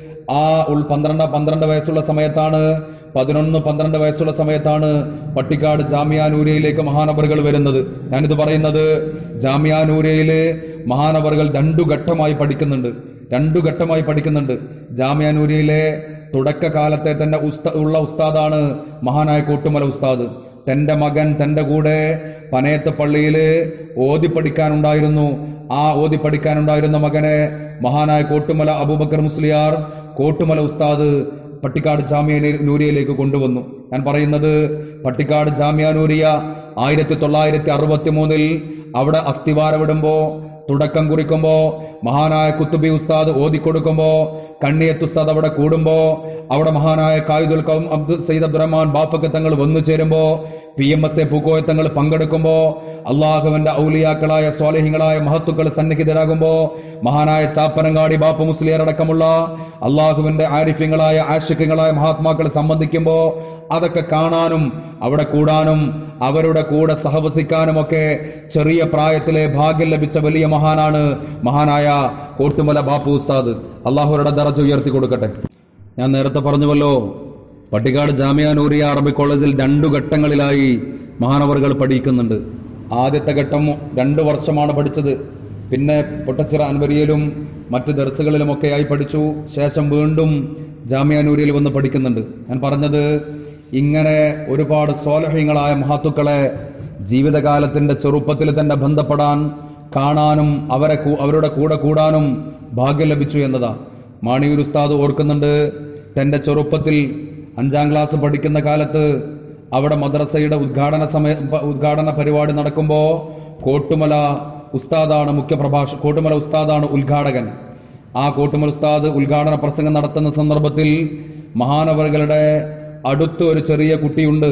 ആ ഉൾ പന്ത്രണ്ട് പന്ത്രണ്ട് വയസ്സുള്ള സമയത്താണ് പതിനൊന്ന് പന്ത്രണ്ട് വയസ്സുള്ള സമയത്താണ് പട്ടിക്കാട് ജാമ്യാനൂരയിലേക്ക് മഹാനവറുകൾ വരുന്നത് ഞാനിത് പറയുന്നത് ജാമ്യാനൂരയില് മഹാനവറുകൾ രണ്ടു ഘട്ടമായി പഠിക്കുന്നുണ്ട് രണ്ടു ഘട്ടമായി പഠിക്കുന്നുണ്ട് ജാമ്യാനൂരിയിലെ തുടക്കകാലത്തെ തന്നെ ഉസ്ത ഉള്ള ഉസ്താദാണ് മഹാനായ കൂട്ടുമല ഉസ്താദ് തന്റെ മകൻ തന്റെ കൂടെ പനയത്ത് പള്ളിയിൽ ഓതി പഠിക്കാനുണ്ടായിരുന്നു ആ ഓതി പഠിക്കാനുണ്ടായിരുന്ന മകനെ മഹാനായ കോട്ടുമല അബൂബക്കർ മുസ്ലിയാർ കോട്ടുമല ഉസ്താദ് പട്ടിക്കാട് ജാമ്യ നൂരിയയിലേക്ക് കൊണ്ടുവന്നു ഞാൻ പറയുന്നത് പട്ടിക്കാട് ജാമ്യ നൂരിയ ആയിരത്തി തൊള്ളായിരത്തി അറുപത്തി മൂന്നിൽ അവിടെ അസ്ഥിവാരമിടുമ്പോ തുടക്കം കുറിക്കുമ്പോ മഹാനായ കുത്തുബി ഉസ്താദ് ഓതിക്കൊടുക്കുമ്പോ കണ്ണിയത്ത് ഉസ്താദ് അവിടെ കൂടുമ്പോ അവിടെ മഹാനായ കായുദുൽ കൗം അബ്ദുൽ സയ്യിദ് അബ്ദുറഹ്മാൻ ബാപ്പക്ക് തങ്ങൾ വന്നു ചേരുമ്പോ P M S A Pookoya Thangal പങ്കെടുക്കുമ്പോ അള്ളാഹുവിന്റെ ഔലിയാക്കളായ സ്വാലഹിങ്ങളായ മഹത്തുക്കൾ സന്നിഹിതരാകുമ്പോ മഹാനായ ചാപ്പനങ്ങാടി ബാപ്പ മുസ്ലിയർ അടക്കമുള്ള അള്ളാഹുവിന്റെ ആരിഫ്യങ്ങളായ ആഷിഖ്യങ്ങളായ മഹാത്മാക്കൾ സംബന്ധിക്കുമ്പോ അതൊക്കെ കാണാനും അവിടെ കൂടാനും അവരുടെ കൂടെ സഹവസിക്കാനും ഒക്കെ ചെറിയ പ്രായത്തിലെ ഭാഗ്യം ലഭിച്ച വലിയ മഹാനാണ് മഹാനായ കോട്ടുമല ബാപ്പു ഉസ്താദ് അള്ളാഹുരുടെ ദറജ ഉയർത്തി കൊടുക്കട്ടെ ഞാൻ നേരത്തെ പറഞ്ഞുവല്ലോ പട്ടിക്കാട് ജാമിയ നൂറിയ അറബി കോളേജിൽ രണ്ടു ഘട്ടങ്ങളിലായി മഹാനവറുകൾ പഠിക്കുന്നുണ്ട് ആദ്യത്തെ ഘട്ടം രണ്ടു വർഷമാണ് പഠിച്ചത് പിന്നെ പൊട്ടച്ചിറ അൻവരിയിലും മറ്റ് ദർസുകളിലുമൊക്കെയായി പഠിച്ചു ശേഷം വീണ്ടും ജാമിയ നൂരിയിൽ വന്ന് പഠിക്കുന്നുണ്ട് ഞാൻ പറഞ്ഞത് ഇങ്ങനെ ഒരുപാട് സ്വാലഹ്യങ്ങളായ മഹത്തുക്കളെ ജീവിതകാലത്തിന്റെ ചെറുപ്പത്തിൽ തന്നെ ബന്ധപ്പെടാൻ കാണാനും അവരെ കൂ- അവരുടെ കൂടെ കൂടാനും ഭാഗ്യം ലഭിച്ചു എന്നതാ മാണിയൂർ ഉസ്താദ് ഓർക്കുന്നുണ്ട് തന്റെ ചെറുപ്പത്തിൽ അഞ്ചാം ക്ലാസ് പഠിക്കുന്ന കാലത്ത് അവിടെ മദ്രസയുടെ ഉദ്ഘാടന സമയ പ- ഉദ്ഘാടന പരിപാടി നടക്കുമ്പോൾ കോട്ടുമല ഉസ്താദാണ് മുഖ്യ പ്രഭാഷ കോട്ടുമല ഉസ്താദാണ് ഉദ്ഘാടകൻ ആ കോട്ടുമൽ ഉസ്താദ് ഉദ്ഘാടന പ്രസംഗം നടത്തുന്ന സന്ദർഭത്തിൽ മഹാനവറുകളുടെ അടുത്ത് ഒരു ചെറിയ കുട്ടിയുണ്ട്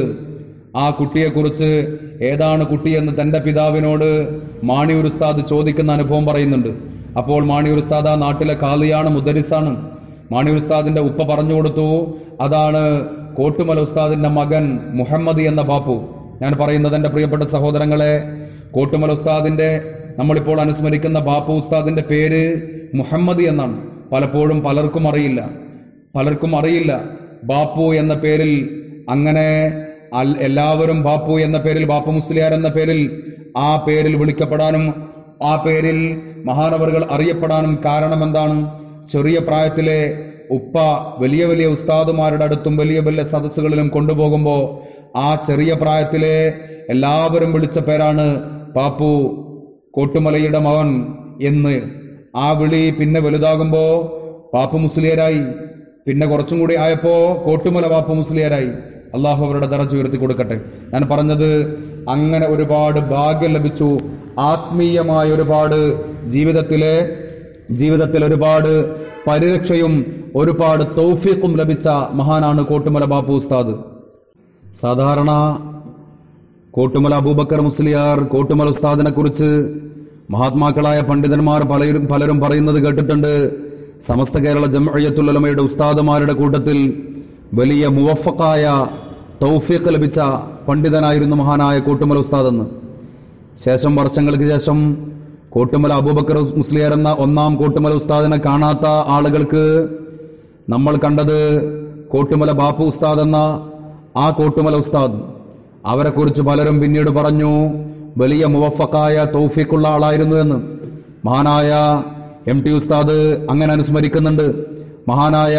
ആ കുട്ടിയെക്കുറിച്ച് ഏതാണ് കുട്ടിയെന്ന് തന്റെ പിതാവിനോട് മാണിയൂർ ഉസ്താദ് ചോദിക്കുന്ന അനുഭവം പറയുന്നുണ്ട് അപ്പോൾ മാണിയൂർ ഉസ്താദ് ആ നാട്ടിലെ കാളിയാണ് മുദരിസാണ് മാണിയൂർ ഉസ്താദിന്റെ ഉപ്പ പറഞ്ഞു കൊടുത്തു അതാണ് കോട്ടുമല ഉസ്താദിന്റെ മകൻ മുഹമ്മദ് എന്ന ബാപ്പു ഞാൻ പറയുന്നത് എന്റെ പ്രിയപ്പെട്ട സഹോദരങ്ങളെ കോട്ടുമല ഉസ്താദിന്റെ നമ്മളിപ്പോൾ അനുസ്മരിക്കുന്ന ബാപ്പു ഉസ്താദിന്റെ പേര് മുഹമ്മദ് എന്നാണ് പലപ്പോഴും പലർക്കും അറിയില്ല പലർക്കും അറിയില്ല ബാപ്പു എന്ന പേരിൽ അങ്ങനെ അൽ- എല്ലാവരും ബാപ്പു എന്ന പേരിൽ ബാപ്പു മുസ്ലിയാർ എന്ന പേരിൽ ആ പേരിൽ വിളിക്കപ്പെടാനും ആ പേരിൽ മഹാനവറുകൾ അറിയപ്പെടാനും കാരണം എന്താണ് ചെറിയ പ്രായത്തിലെ ഉപ്പ വലിയ വലിയ ഉസ്താദുമാരുടെ അടുത്തും വലിയ വലിയ സദസ്സുകളിലും കൊണ്ടുപോകുമ്പോൾ ആ ചെറിയ പ്രായത്തിലെ എല്ലാവരും വിളിച്ച പേരാണ് പാപ്പു കോട്ടുമലയുടെ മകൻ എന്ന് ആ വിളി പിന്നെ വലുതാകുമ്പോ പാപ്പു മുസ്ലിയരായി പിന്നെ കുറച്ചും കൂടി ആയപ്പോ കോട്ടുമല പാപ്പു മുസ്ലിയരായി അള്ളാഹു അവരുടെ ദറജ ഉയർത്തി കൊടുക്കട്ടെ ഞാൻ പറഞ്ഞത് അങ്ങനെ ഒരുപാട് ഭാഗ്യം ലഭിച്ചു ആത്മീയമായ ഒരുപാട് ജീവിതത്തിലെ ജീവിതത്തിൽ ഒരുപാട് പരിരക്ഷയും ഒരുപാട് തൗഫീഖും ലഭിച്ച മഹാനാണ് കോട്ടുമല ബാപ്പു ഉസ്താദ് സാധാരണ കോട്ടുമല അബൂബക്കർ മുസ്ലിയാർ കോട്ടുമല ഉസ്താദിനെ കുറിച്ച് മഹാത്മാക്കളായ പണ്ഡിതന്മാർ പലരും പലരും പറയുന്നത് കേട്ടിട്ടുണ്ട് സമസ്ത കേരള ജംഅയ്യത്തുലമയുടെ ഉസ്താദുമാരുടെ കൂട്ടത്തിൽ വലിയ മുവഫക്കായ തൗഫീഖ് ലഭിച്ച പണ്ഡിതനായിരുന്നു മഹാനായ കൂട്ടുമല ഉസ്താദ് എന്ന് ശേഷം വർഷങ്ങൾക്ക് ശേഷം കോട്ടുമല അബൂബക്കർ മുസ്ലിയാർ എന്ന ഒന്നാം കോട്ടുമല ഉസ്താദിനെ കാണാത്ത ആളുകൾക്ക് നമ്മൾ കണ്ടത് കോട്ടുമല ബാപ്പു ഉസ്താദ് എന്ന ആ കോട്ടുമല ഉസ്താദ് അവരെക്കുറിച്ച് പലരും പിന്നീട് പറഞ്ഞു വലിയ മുവഫക്കായ തൗഫീഖുള്ള ആളായിരുന്നു എന്ന് മഹാനായ എം ടി ഉസ്താദ് അങ്ങനെ അനുസ്മരിക്കുന്നുണ്ട് മഹാനായ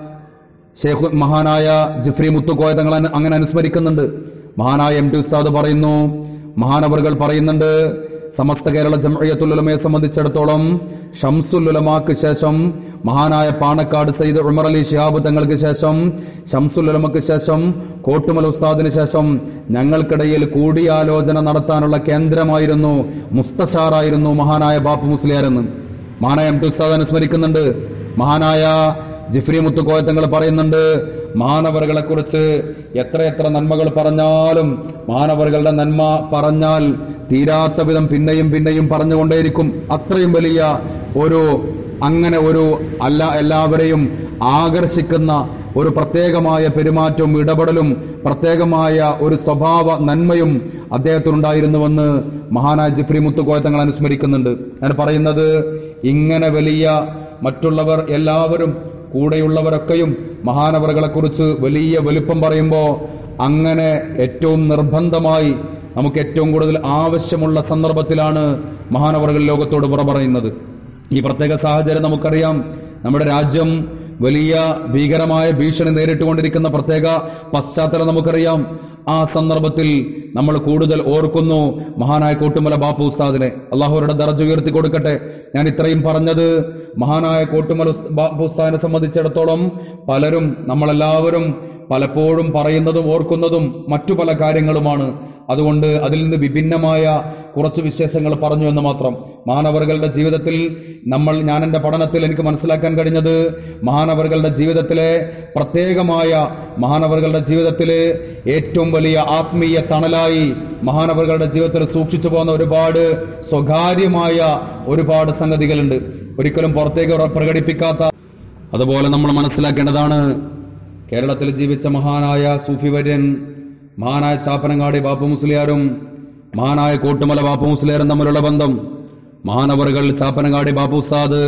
ഷേഖ് മഹാനായ ജിഫ്രി മുത്തുക്കോയ തങ്ങൾ അന- അങ്ങനെ അനുസ്മരിക്കുന്നുണ്ട് മഹാനായ എം ടി ഉസ്താദ് പറയുന്നു മഹാനവറുകൾ പറയുന്നുണ്ട് സമസ്ത കേരള ജംഅയ്യത്തുലമയെ സംബന്ധിച്ചിടത്തോളം ഷംസുലുലമാക്ക് ശേഷം മഹാനായ പാണക്കാട് സയ്യിദ് ഉമർ അലി ഷിഹാബ് തങ്ങൾക്ക് ശേഷം ഷംസുലുലമക്ക് ശേഷം കോട്ടുമല ഉസ്താദിന് ശേഷം ഞങ്ങൾക്കിടയിൽ കൂടിയാലോചന നടത്താനുള്ള കേന്ദ്രമായിരുന്നു മുസ്തഷാറായിരുന്നു മഹാനായ ബാപ്പു മുസ്ലിയാരെന്ന് മഹാനായ എം ടി ഉസ്താദ് അനുസ്മരിക്കുന്നുണ്ട് മഹാനായ ജിഫ്രി മുത്തുക്കോയത്തങ്ങൾ പറയുന്നുണ്ട് മാനവറുകളെ കുറിച്ച് എത്രയെത്ര നന്മകൾ പറഞ്ഞാലും മാനവറുകളുടെ നന്മ പറഞ്ഞാൽ തീരാത്ത വിധം പിന്നെയും പിന്നെയും പറഞ്ഞുകൊണ്ടേയിരിക്കും അത്രയും വലിയ ഒരു അങ്ങനെ ഒരു അല്ല എല്ലാവരെയും ആകർഷിക്കുന്ന ഒരു പ്രത്യേകമായ പെരുമാറ്റവും ഇടപെടലും പ്രത്യേകമായ ഒരു സ്വഭാവ നന്മയും അദ്ദേഹത്തിനുണ്ടായിരുന്നുവെന്ന് മഹാനായ ജിഫ്രി മുത്തുക്കോയ തങ്ങൾ അനുസ്മരിക്കുന്നുണ്ട് ഞാൻ പറയുന്നത് ഇങ്ങനെ വലിയ മറ്റുള്ളവർ എല്ലാവരും കൂടെയുള്ളവരൊക്കെയും മഹാനവറുകളെ കുറിച്ച് വലിയ വലുപ്പം പറയുമ്പോൾ അങ്ങനെ ഏറ്റവും നിർബന്ധമായി നമുക്ക് ഏറ്റവും കൂടുതൽ ആവശ്യമുള്ള സന്ദർഭത്തിലാണ് മഹാനവറുകൾ ലോകത്തോട് പുറ പറയുന്നത് ഈ പ്രത്യേക സാഹചര്യം നമുക്കറിയാം നമ്മുടെ രാജ്യം വലിയ ഭീകരമായ ഭീഷണി നേരിട്ടുകൊണ്ടിരിക്കുന്ന പ്രത്യേക പശ്ചാത്തലം നമുക്കറിയാം ആ സന്ദർഭത്തിൽ നമ്മൾ കൂടുതൽ ഓർക്കുന്നു മഹാനായ കോട്ടുമല ബാപ്പു ഉസ്താദിനെ അള്ളാഹുരുടെ ദർജ ഉയർത്തി കൊടുക്കട്ടെ ഞാൻ ഇത്രയും പറഞ്ഞത് മഹാനായ കോട്ടുമല ഉസ്- ബാപ്പു ഉസ്താദിനെ സംബന്ധിച്ചിടത്തോളം പലരും നമ്മളെല്ലാവരും പലപ്പോഴും പറയുന്നതും ഓർക്കുന്നതും മറ്റു പല കാര്യങ്ങളുമാണ് അതുകൊണ്ട് അതിൽ നിന്ന് വിഭിന്നമായ കുറച്ച് വിശേഷങ്ങൾ പറഞ്ഞു എന്ന് മാത്രം മാനവറുകളുടെ ജീവിതത്തിൽ നമ്മൾ ഞാൻ എൻ്റെ പഠനത്തിൽ എനിക്ക് മനസ്സിലാക്കാൻ കഴിഞ്ഞത് മഹാനവറുകളുടെ ജീവിതത്തിലെ പ്രത്യേകമായ മഹാനവറുകളുടെ ജീവിതത്തിലെ ഏറ്റവും വലിയ ആത്മീയ തണലായി മഹാനവറുകളുടെ ജീവിതത്തിൽ സൂക്ഷിച്ചു പോകുന്ന ഒരുപാട് സ്വകാര്യമായ ഒരുപാട് സംഗതികളുണ്ട് ഒരിക്കലും പുറത്തേക്ക് പ്ര- പ്രകടിപ്പിക്കാത്ത അതുപോലെ നമ്മൾ മനസ്സിലാക്കേണ്ടതാണ് കേരളത്തിൽ ജീവിച്ച മഹാനായ സൂഫി വര്യൻ മഹാനായ ചാപ്പനങ്ങാടി ബാപ്പു മുസ്ലിയാരും മഹാനായ കോട്ടുമല ബാപ്പു മുസ്ലിയാരും തമ്മിലുള്ള ബന്ധം മഹാനവറുകൾ ചാപ്പനങ്ങാടി ബാപ്പു ഉസ്താദ്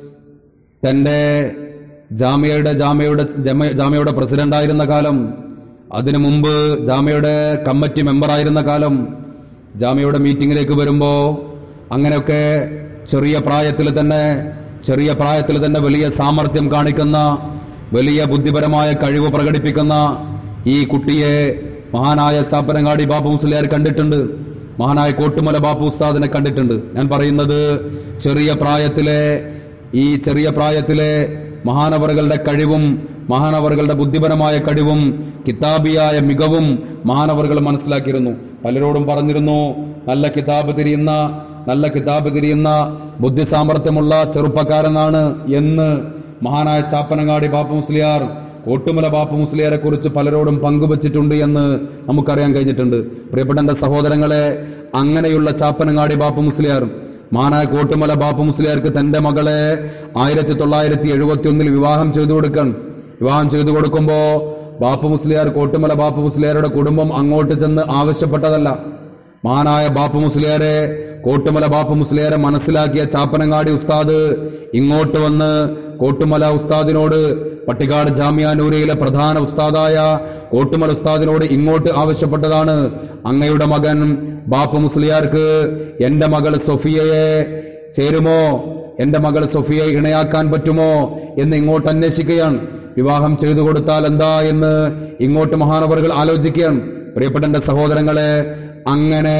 തൻ്റെ ജാമ്യയുടെ ജാമ്യയുടെ ജമ- ജാമ്യയുടെ പ്രസിഡന്റായിരുന്ന കാലം അതിനു മുമ്പ് ജാമ്യയുടെ കമ്മിറ്റി മെമ്പറായിരുന്ന കാലം ജാമ്യയുടെ മീറ്റിങ്ങിലേക്ക് വരുമ്പോൾ അങ്ങനെയൊക്കെ ചെറിയ പ്രായത്തിൽ തന്നെ ചെറിയ പ്രായത്തിൽ തന്നെ വലിയ സാമർഥ്യം കാണിക്കുന്ന വലിയ ബുദ്ധിപരമായ കഴിവ് പ്രകടിപ്പിക്കുന്ന ഈ കുട്ടിയെ മഹാനായ ചാപ്പനങ്ങാടി ബാപ്പു മുസ്ലിയാർ കണ്ടിട്ടുണ്ട് മഹാനായ കോട്ടുമല ബാപ്പു ഉസ്താദിനെ കണ്ടിട്ടുണ്ട് ഞാൻ പറയുന്നത് ചെറിയ പ്രായത്തിലെ ഈ ചെറിയ പ്രായത്തിലെ മഹാനവറുകളുടെ കഴിവും മഹാനവറുകളുടെ ബുദ്ധിപരമായ കഴിവും കിതാബിയായ മികവും മഹാനവറുകൾ മനസ്സിലാക്കിയിരുന്നു പലരോടും പറഞ്ഞിരുന്നു നല്ല കിതാബ് തിരിയുന്ന നല്ല കിതാബ് തിരിയുന്ന ബുദ്ധി സാമർഥ്യമുള്ള ചെറുപ്പക്കാരനാണ് എന്ന് മഹാനായ ചാപ്പനങ്ങാടി ബാപ്പു മുസ്ലിയാർ കോട്ടുമല ബാപ്പു മുസ്ലിയാരെ കുറിച്ച് പലരോടും പങ്കുവച്ചിട്ടുണ്ട് എന്ന് നമുക്കറിയാൻ കഴിഞ്ഞിട്ടുണ്ട് പ്രിയപ്പെട്ട എന്റെ സഹോദരങ്ങളെ അങ്ങനെയുള്ള ചാപ്പനങ്ങാടി ബാപ്പു മുസ്ലിയാർ മാനായ കോട്ടുമല ബാപ്പു മുസ്ലിയാർക്ക് തന്റെ മകളെ ആയിരത്തി തൊള്ളായിരത്തി എഴുപത്തി ഒന്നിൽ വിവാഹം ചെയ്തു കൊടുക്കാൻ വിവാഹം ചെയ്തു കൊടുക്കുമ്പോ ബാപ്പു മുസ്ലിയാർ കോട്ടുമല ബാപ്പു മുസ്ലിയാരുടെ കുടുംബം അങ്ങോട്ട് ചെന്ന് ആവശ്യപ്പെട്ടതല്ല മാനായ ബാപ്പു മുസ്ലിയാരെ കോട്ടുമല ബാപ്പു മുസ്ലിയാരെ മനസ്സിലാക്കിയ ചാപ്പനങ്ങാടി ഉസ്താദ് ഇങ്ങോട്ട് വന്ന് കോട്ടുമല ഉസ്താദിനോട് പട്ടിക്കാട് ജാമ്യാനൂരയിലെ പ്രധാന ഉസ്താദായ കോട്ടുമല ഉസ്താദിനോട് ഇങ്ങോട്ട് ആവശ്യപ്പെട്ടതാണ് അങ്ങയുടെ മകൻ ബാപ്പു മുസ്ലിയാർക്ക് എന്റെ മകൾ സൊഫിയയെ ചേരുമോ എന്റെ മകൾ സൊഫിയെ ഇണയാക്കാൻ പറ്റുമോ എന്ന് ഇങ്ങോട്ട് അന്വേഷിക്കുകയാണ് വിവാഹം ചെയ്തു കൊടുത്താൽ എന്താ എന്ന് ഇങ്ങോട്ട് മഹാനവറുകൾ ആലോചിക്കുകയാണ് പ്രിയപ്പെട്ട എന്റെ സഹോദരങ്ങളെ അങ്ങനെ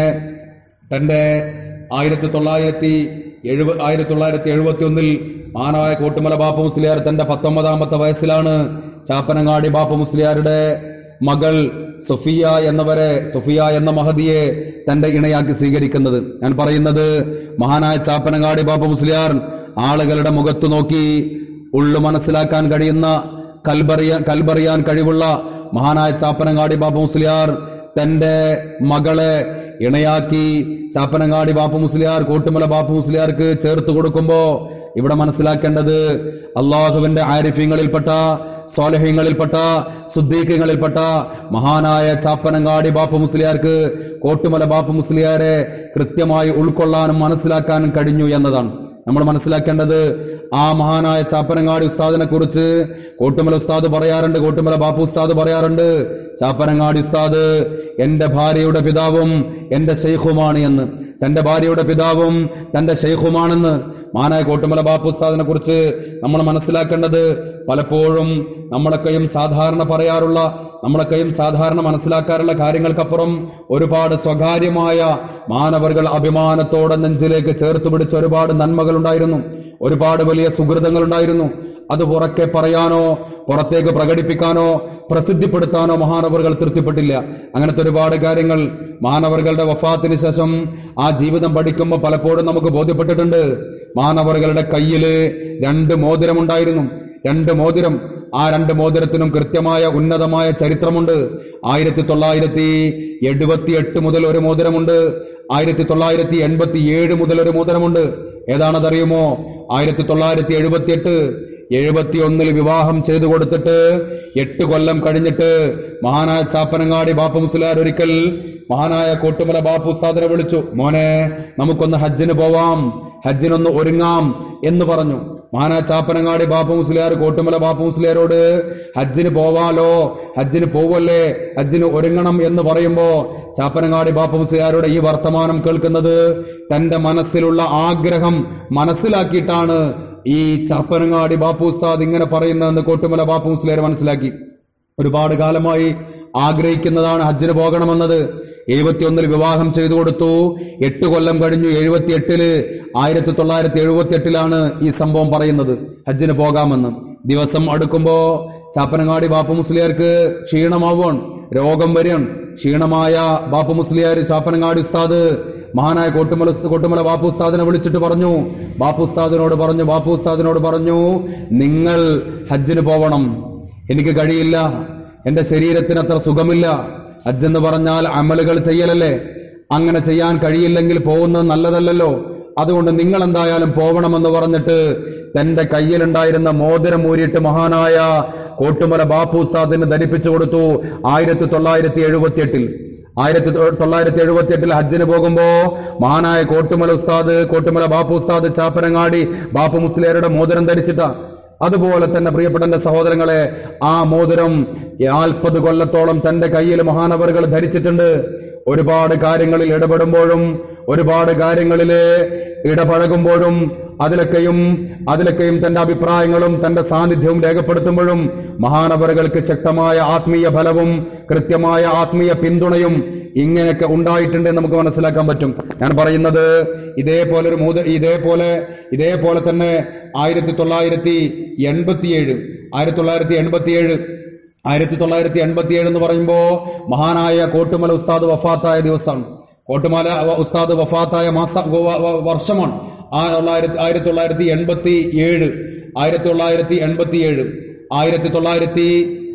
തന്റെ ആയിരത്തി തൊള്ളായിരത്തി എഴുപ ആയിരത്തി തൊള്ളായിരത്തി എഴുപത്തി ഒന്നിൽ മാനായ കോട്ടുമല ബാപ്പു മുസ്ലിയാർ തന്റെ പത്തൊമ്പതാമത്തെ വയസ്സിലാണ് ചാപ്പനങ്ങാടി ബാപ്പു മുസ്ലിയാരുടെ മകൾ സൊഫിയ എന്നവരെ സൊഫിയ എന്ന മഹതിയെ തന്റെ ഇണയാക്കി സ്വീകരിക്കുന്നത് ഞാൻ പറയുന്നത് മഹാനായ ചാപ്പനങ്ങാടി ബാപ്പു മുസ്ലിയാർ ആളുകളുടെ മുഖത്ത് നോക്കി ഉള്ളു മനസ്സിലാക്കാൻ കഴിയുന്ന കൽബറിയാൻ കൽബറിയാൻ കഴിവുള്ള മഹാനായ ചാപ്പനങ്ങാടി ബാബു മുസ്ലിയാർ തന്റെ മകളെ ഇണയാക്കി ചാപ്പനങ്ങാടി ബാപ്പു മുസ്ലിയാർ കോട്ടുമല ബാപ്പു മുസ്ലിയാർക്ക് ചേർത്ത് കൊടുക്കുമ്പോ ഇവിടെ മനസ്സിലാക്കേണ്ടത് അള്ളാഹുവിന്റെ ആരിഫ്യങ്ങളിൽപ്പെട്ട സ്വാലഹ്യങ്ങളിൽപ്പെട്ട സുദ്ദീഖ്യങ്ങളിൽപ്പെട്ട മഹാനായ ചാപ്പനങ്ങാടി ബാപ്പു മുസ്ലിയാർക്ക് കോട്ടുമല ബാപ്പു മുസ്ലിയാരെ കൃത്യമായി ഉൾക്കൊള്ളാനും മനസ്സിലാക്കാനും കഴിഞ്ഞു എന്നതാണ് നമ്മൾ മനസ്സിലാക്കേണ്ടത് ആ മഹാനായ ചാപ്പനങ്ങാടി ഉസ്താദിനെ കുറിച്ച് കോട്ടുമല ഉസ്താദ് പറയാറുണ്ട് കോട്ടുമല ബാപ്പു ഉസ്താദ് പറയാറുണ്ട് ചാപ്പനങ്ങാടി ഉസ്താദ് എന്റെ ഭാര്യയുടെ പിതാവും എന്റെ ഷെയ്ഖുമാണ് എന്ന് തന്റെ ഭാര്യയുടെ പിതാവും തന്റെ ഷെയ്ഖുമാണെന്ന് മഹാനായ കോട്ടുമല ബാപ്പു ഉസ്താദിനെ കുറിച്ച് നമ്മൾ മനസ്സിലാക്കേണ്ടത് പലപ്പോഴും നമ്മളൊക്കെയും സാധാരണ പറയാറുള്ള നമ്മളൊക്കെയും സാധാരണ മനസ്സിലാക്കാറുള്ള കാര്യങ്ങൾക്കപ്പുറം ഒരുപാട് സ്വകാര്യമായ മാനവർകൾ അഭിമാനത്തോടെ നെഞ്ചിലേക്ക് ചേർത്ത് പിടിച്ച ഒരുപാട് നന്മകൾ ഉണ്ടായിരുന്നു ഒരുപാട് വലിയ സുഹൃതങ്ങൾ ഉണ്ടായിരുന്നു അത് പുറക്കെ പറയാനോ പുറത്തേക്ക് പ്രകടിപ്പിക്കാനോ പ്രസിദ്ധിപ്പെടുത്താനോ മഹാനവറുകൾ തൃപ്തിപ്പെട്ടില്ല അങ്ങനത്തെ ഒരുപാട് കാര്യങ്ങൾ മാനവറുകളുടെ വഫാത്തിന് ശേഷം ആ ജീവിതം പഠിക്കുമ്പോൾ പലപ്പോഴും നമുക്ക് ബോധ്യപ്പെട്ടിട്ടുണ്ട് മാനവറുകളുടെ കയ്യില് രണ്ട് മോതിരമുണ്ടായിരുന്നു രണ്ട് മോതിരം ആ രണ്ട് മോതിരത്തിനും കൃത്യമായ ഉന്നതമായ ചരിത്രമുണ്ട് ആയിരത്തി തൊള്ളായിരത്തി എഴുപത്തി എട്ട് മുതൽ ഒരു മോതിരമുണ്ട് ആയിരത്തി തൊള്ളായിരത്തി എൺപത്തി ഏഴ് മുതൽ ഒരു മോതിരമുണ്ട് ഏതാണതറിയുമോ ആയിരത്തി തൊള്ളായിരത്തി എഴുപത്തി എട്ട് എഴുപത്തി ഒന്നിൽ വിവാഹം ചെയ്തു കൊടുത്തിട്ട് എട്ട് കൊല്ലം കഴിഞ്ഞിട്ട് മഹാനായ ചാപ്പനങ്ങാടി ബാപ്പു മുസ്ലാർ ഒരിക്കൽ മഹാനായ കോട്ടുമല ബാപ്പു ഉസ്താദിനെ വിളിച്ചു മോനെ നമുക്കൊന്ന് ഹജ്ജിന് പോവാം ഹജ്ജിനൊന്ന് ഒരുങ്ങാം എന്ന് പറഞ്ഞു മഹാനായ ചാപ്പനങ്ങാടി ബാപ്പു മുസ്ലിയാർ കോട്ടുമല ബാപ്പു മുസ്ലിയാരോട് ഹജ്ജിന് പോവാലോ ഹജ്ജിന് പോവല്ലേ ഹജ്ജിന് ഒരുങ്ങണം എന്ന് പറയുമ്പോ ചാപ്പനങ്ങാടി ബാപ്പു മുസ്ലിയാരുടെ ഈ വർത്തമാനം കേൾക്കുന്നത് തന്റെ മനസ്സിലുള്ള ആഗ്രഹം മനസ്സിലാക്കിയിട്ടാണ് ഈ ചാപ്പനങ്ങാടി ബാപ്പു ഉസ്താദ് ഇങ്ങനെ പറയുന്നതെന്ന് കോട്ടുമല ബാപ്പു മുസ്ലിയാർ മനസ്സിലാക്കി ഒരുപാട് കാലമായി ആഗ്രഹിക്കുന്നതാണ് ഹജ്ജിന് പോകണമെന്നത് എഴുപത്തിയൊന്നിൽ വിവാഹം ചെയ്തു കൊടുത്തു എട്ട് കൊല്ലം കഴിഞ്ഞു എഴുപത്തി എട്ടില് ആയിരത്തി തൊള്ളായിരത്തി എഴുപത്തി എട്ടിലാണ് ഈ സംഭവം പറയുന്നത് ഹജ്ജിന് പോകാമെന്ന് ദിവസം അടുക്കുമ്പോ ചാപ്പനങ്ങാടി ബാപ്പു മുസ്ലിയാർക്ക് ക്ഷീണമാവുകയാണ് രോഗം വരികയാണ് ക്ഷീണമായ ബാപ്പു മുസ്ലിയാർ ചാപ്പനങ്ങാടി ഉസ്താദ് മഹാനായ കോട്ടുമല ഉസ്ത- കോട്ടുമല ബാപ്പു ഉസ്താദിനെ വിളിച്ചിട്ട് പറഞ്ഞു ബാപ്പു ഉസ്താദിനോട് പറഞ്ഞു ബാപ്പു ഉസ്താദിനോട് പറഞ്ഞു നിങ്ങൾ ഹജ്ജിന് പോവണം എനിക്ക് കഴിയില്ല എന്റെ ശരീരത്തിന് അത്ര സുഖമില്ല ഹജ്ജ് എന്ന് പറഞ്ഞാൽ അമലുകൾ ചെയ്യലല്ലേ അങ്ങനെ ചെയ്യാൻ കഴിയില്ലെങ്കിൽ പോകുന്നത് നല്ലതല്ലല്ലോ അതുകൊണ്ട് നിങ്ങൾ എന്തായാലും പോകണമെന്ന് പറഞ്ഞിട്ട് തന്റെ കയ്യിലുണ്ടായിരുന്ന മോതിരം ഊരിയിട്ട് മഹാനായ കോട്ടുമല ബാപ്പു ഉസ്താദിന് ധരിപ്പിച്ചു കൊടുത്തു ആയിരത്തി തൊള്ളായിരത്തി എഴുപത്തി എട്ടിൽ ആയിരത്തി തൊ- തൊള്ളായിരത്തി എഴുപത്തി എട്ടിൽ ഹജ്ജിന് പോകുമ്പോ മഹാനായ കോട്ടുമല ഉസ്താദ് കോട്ടുമല ബാപ്പു ഉസ്താദ് ചാപ്പനങ്ങാടി ബാപ്പു മുസ്ലിയരുടെ മോതിരം ധരിച്ചിട്ടാ അതുപോലെ തന്നെ പ്രിയപ്പെട്ട എന്റെ സഹോദരങ്ങളെ ആ മോതിരം നാൽപ്പത് കൊല്ലത്തോളം തന്റെ കയ്യിൽ മഹാനവറുകൾ ധരിച്ചിട്ടുണ്ട് ഒരുപാട് കാര്യങ്ങളിൽ ഇടപെടുമ്പോഴും ഒരുപാട് കാര്യങ്ങളിൽ ഇടപഴകുമ്പോഴും അതിലൊക്കെയും അതിലൊക്കെയും തന്റെ അഭിപ്രായങ്ങളും തന്റെ സാന്നിധ്യവും രേഖപ്പെടുത്തുമ്പോഴും മഹാനവറുകൾക്ക് ശക്തമായ ആത്മീയ ഫലവും കൃത്യമായ ആത്മീയ പിന്തുണയും ഇങ്ങനെയൊക്കെ ഉണ്ടായിട്ടുണ്ട് എന്ന് നമുക്ക് മനസ്സിലാക്കാൻ പറ്റും ഞാൻ പറയുന്നത് ഇതേപോലെ ഒരു മൂത ഇതേപോലെ ഇതേപോലെ തന്നെ ആയിരത്തി തൊള്ളായിരത്തി എൺപത്തിയേഴ് ആയിരത്തി തൊള്ളായിരത്തി എൺപത്തിയേഴ് ആയിരത്തി തൊള്ളായിരത്തി എൺപത്തിയേഴ് എന്ന് പറയുമ്പോൾ മഹാനായ കോട്ടുമല ഉസ്താദ് വഫാത്തായ ദിവസമാണ് കോട്ടുമല ഉസ്താദ് വഫാത്തായ മാസ വ- വ- വർഷമാണ് ആ തൊള്ളായിരത്തി ആയിരത്തി തൊള്ളായിരത്തി എൺപത്തി ഏഴ് ആയിരത്തി തൊള്ളായിരത്തി എൺപത്തി ഏഴ് ആയിരത്തി തൊള്ളായിരത്തി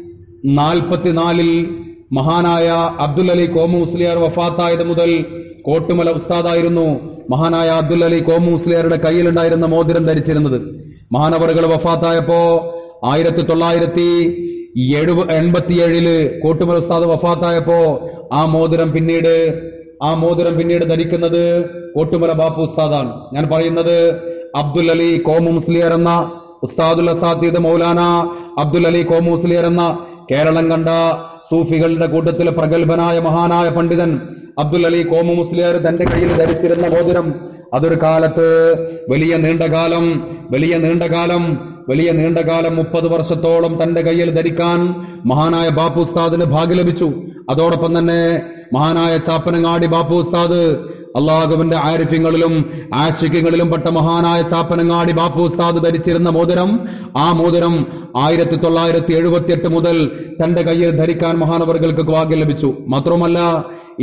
നാൽപ്പത്തിനാലിൽ മഹാനായ അബ്ദുൽ അലി കോമു മുസ്ലിയാർ വഫാത്തായത് മുതൽ കോട്ടുമല ഉസ്താദായിരുന്നു മഹാനായ അബ്ദുൽ അലി കോമു മുസ്ലിയാരുടെ കയ്യിലുണ്ടായിരുന്ന മോതിരം ധരിച്ചിരുന്നത് മഹാനവറുകൾ വഫാത്തായപ്പോ ആയിരത്തി തൊള്ളായിരത്തി എഴുപ എൺപത്തിയേഴില് കോട്ടുമല ഉസ്താദ് വഫാത്തായപ്പോ ആ മോതിരം പിന്നീട് ആ മോതിരം പിന്നീട് ധരിക്കുന്നത് കോട്ടുമല ബാപ്പു ഉസ്താദാണ് ഞാൻ പറയുന്നത് അബ്ദുൽ അലി കോമു മുസ്ലിയർ എന്ന ഉസ്താദുൽ അസാത്തിദ് മൗലാന അബ്ദുൽ അലി കോമു മുസ്ലിയർ എന്ന കേരളം കണ്ട സൂഫികളുടെ കൂട്ടത്തിലെ പ്രഗത്ഭനായ മഹാനായ പണ്ഡിതൻ അബ്ദുൽ അലി കോമു മുസ്ലിയാർ തന്റെ കയ്യിൽ ധരിച്ചിരുന്ന മോതിരം അതൊരു കാലത്ത് വലിയ നീണ്ടകാലം വലിയ നീണ്ടകാലം വലിയ നീണ്ടകാലം മുപ്പത് വർഷത്തോളം തന്റെ കയ്യിൽ ധരിക്കാൻ മഹാനായ ബാപ്പു ഉസ്താദിന് ഭാഗ്യം ലഭിച്ചു അതോടൊപ്പം തന്നെ മഹാനായ ചാപ്പനങ്ങാടി ബാപ്പു ഉസ്താദ് അള്ളാഹുവിന്റെ ആരിഫ്യങ്ങളിലും ആശിക്യങ്ങളിലും പെട്ട മഹാനായ ചാപ്പനങ്ങാടി ബാപ്പു ഉസ്താദ് ധരിച്ചിരുന്ന മോതിരം ആ മോതിരം ആയിരത്തി തൊള്ളായിരത്തി എഴുപത്തി എട്ട് മുതൽ തന്റെ കയ്യിൽ ധരിക്കാൻ മഹാനവറുകൾക്ക് ഭാഗ്യം ലഭിച്ചു മാത്രമല്ല ഈ രണ്ട്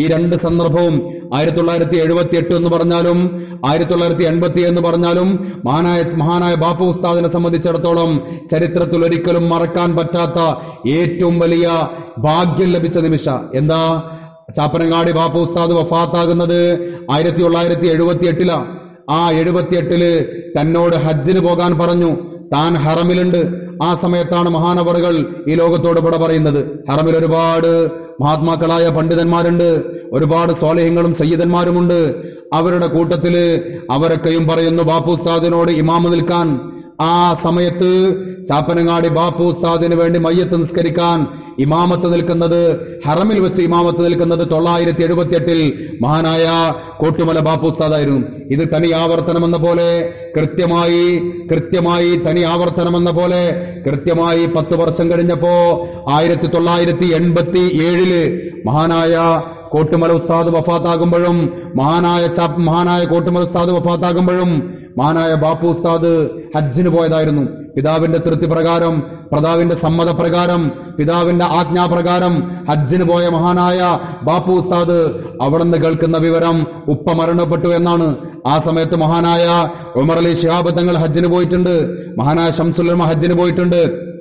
സന്ദർഭവും ആയിരത്തി തൊള്ളായിരത്തി എഴുപത്തി എട്ട് എന്ന് പറഞ്ഞാലും ആയിരത്തി തൊള്ളായിരത്തി എൺപത്തി എന്ന് പറഞ്ഞാലും മഹാനായ മഹാനായ ബാപ്പു ഉസ്താദിനെ സംബന്ധിച്ചിടത്തോളം ചരിത്രത്തിൽ ഒരിക്കലും മറക്കാൻ പറ്റാത്ത ഏറ്റവും വലിയ ഭാഗ്യം ലഭിച്ച നിമിഷ എന്താ ചാപ്പനങ്ങാടി ബാപ്പു ഉസ്താദ് വഫാത്താകുന്നത് ആയിരത്തി തൊള്ളായിരത്തി എഴുപത്തി എട്ടിലാ ആ എഴുപത്തിയെട്ടില് തന്നോട് ഹജ്ജിന് പോകാൻ പറഞ്ഞു താൻ ഹറമിലുണ്ട് ആ സമയത്താണ് മഹാനവറുകൾ ഈ ലോകത്തോട് ഇവിടെ പറയുന്നത് ഹറമിൽ ഒരുപാട് മഹാത്മാക്കളായ പണ്ഡിതന്മാരുണ്ട് ഒരുപാട് സ്വാലഹ്യങ്ങളും സയ്യിദന്മാരുമുണ്ട് അവരുടെ കൂട്ടത്തില് അവരൊക്കെയും പറയുന്നു ബാപ്പു ഉസ്താദിനോട് ഇമാമ് നിൽക്കാൻ ആ സമയത്ത് ചാപ്പനങ്ങാടി ബാപ്പു ഉസ്താദിന് വേണ്ടി മയ്യത്ത് നിസ്കരിക്കാൻ ഇമാമത്ത് നിൽക്കുന്നത് ഹറമിൽ വെച്ച് ഇമാമത്ത് നിൽക്കുന്നത് തൊള്ളായിരത്തി എഴുപത്തി എട്ടിൽ മഹാനായ കോട്ടുമല ബാപ്പു ഉസ്താദായിരുന്നു ഇത് തനി ആവർത്തനമെന്ന പോലെ കൃത്യമായി കൃത്യമായി തനി ആവർത്തനമെന്ന പോലെ കൃത്യമായി പത്ത് വർഷം കഴിഞ്ഞപ്പോ ആയിരത്തി തൊള്ളായിരത്തി എൺപത്തി ഏഴില് മഹാനായ കോട്ടുമല ഉസ്താദ് വഫാത്താകുമ്പോഴും മഹാനായ ചാപ്പ് മഹാനായ കോട്ടുമല ഉസ്താദ് വഫാത്താകുമ്പോഴും മഹാനായ ബാപ്പു ഉസ്താദ് ഹജ്ജിന് പോയതായിരുന്നു പിതാവിന്റെ തൃപ്തി പ്രകാരം പിതാവിന്റെ സമ്മതപ്രകാരം പിതാവിന്റെ ആജ്ഞാപ്രകാരം ഹജ്ജിന് പോയ മഹാനായ ബാപ്പു ഉസ്താദ് അവിടുന്ന് കേൾക്കുന്ന വിവരം ഉപ്പ മരണപ്പെട്ടു എന്നാണ് ആ സമയത്ത് മഹാനായ ഉമർ അലി ഷിഹാബ് തങ്ങൾ ഹജ്ജിന് പോയിട്ടുണ്ട് മഹാനായ ഷംസുല്ലമ ഹജ്ജിന് പോയിട്ടുണ്ട്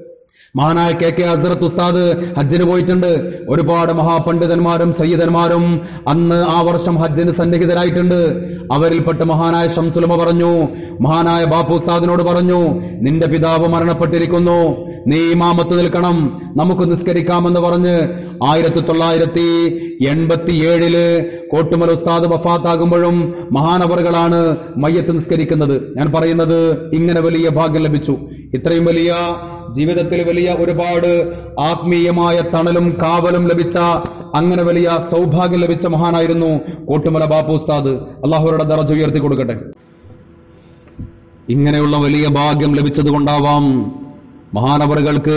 മഹാനായ കെ കെ ഹസ്രത്ത് ഉസ്താദ് ഹജ്ജിന് പോയിട്ടുണ്ട് ഒരുപാട് മഹാപണ്ഡിതന്മാരും സയ്യിദന്മാരും അന്ന് ആ വർഷം ഹജ്ജിന് സന്നിഹിതരായിട്ടുണ്ട് അവരിൽപ്പെട്ട മഹാനായ ഷംസുലമ പറഞ്ഞു മഹാനായ ബാപ്പു ഉസ്താദിനോട് പറഞ്ഞു നിന്റെ പിതാവ് മരണപ്പെട്ടിരിക്കുന്നു നീ ഇമാമത്ത് നിൽക്കണം നമുക്ക് നിസ്കരിക്കാമെന്ന് പറഞ്ഞ് ആയിരത്തി തൊള്ളായിരത്തി എൺപത്തി ഏഴില് കോട്ടുമല ഉസ്താദ് വഫാത്താകുമ്പോഴും മഹാനവറുകളാണ് മയ്യത്ത് നിസ്കരിക്കുന്നത് ഞാൻ പറയുന്നത് ഇങ്ങനെ വലിയ ഭാഗ്യം ലഭിച്ചു ഇത്രയും വലിയ ജീവിതത്തിൽ വലിയ ഒരുപാട് ആത്മീയമായ തണലും കാവലും ലഭിച്ച അങ്ങനെ വലിയ സൗഭാഗ്യം ലഭിച്ച മഹാനായിരുന്നു കോട്ടുമല ബാപ്പു ഉസ്താദ് അള്ളാഹുരുടെ ദറജ ഉയർത്തി കൊടുക്കട്ടെ ഇങ്ങനെയുള്ള വലിയ ഭാഗ്യം ലഭിച്ചത് കൊണ്ടാവാം മഹാനവറുകൾക്ക്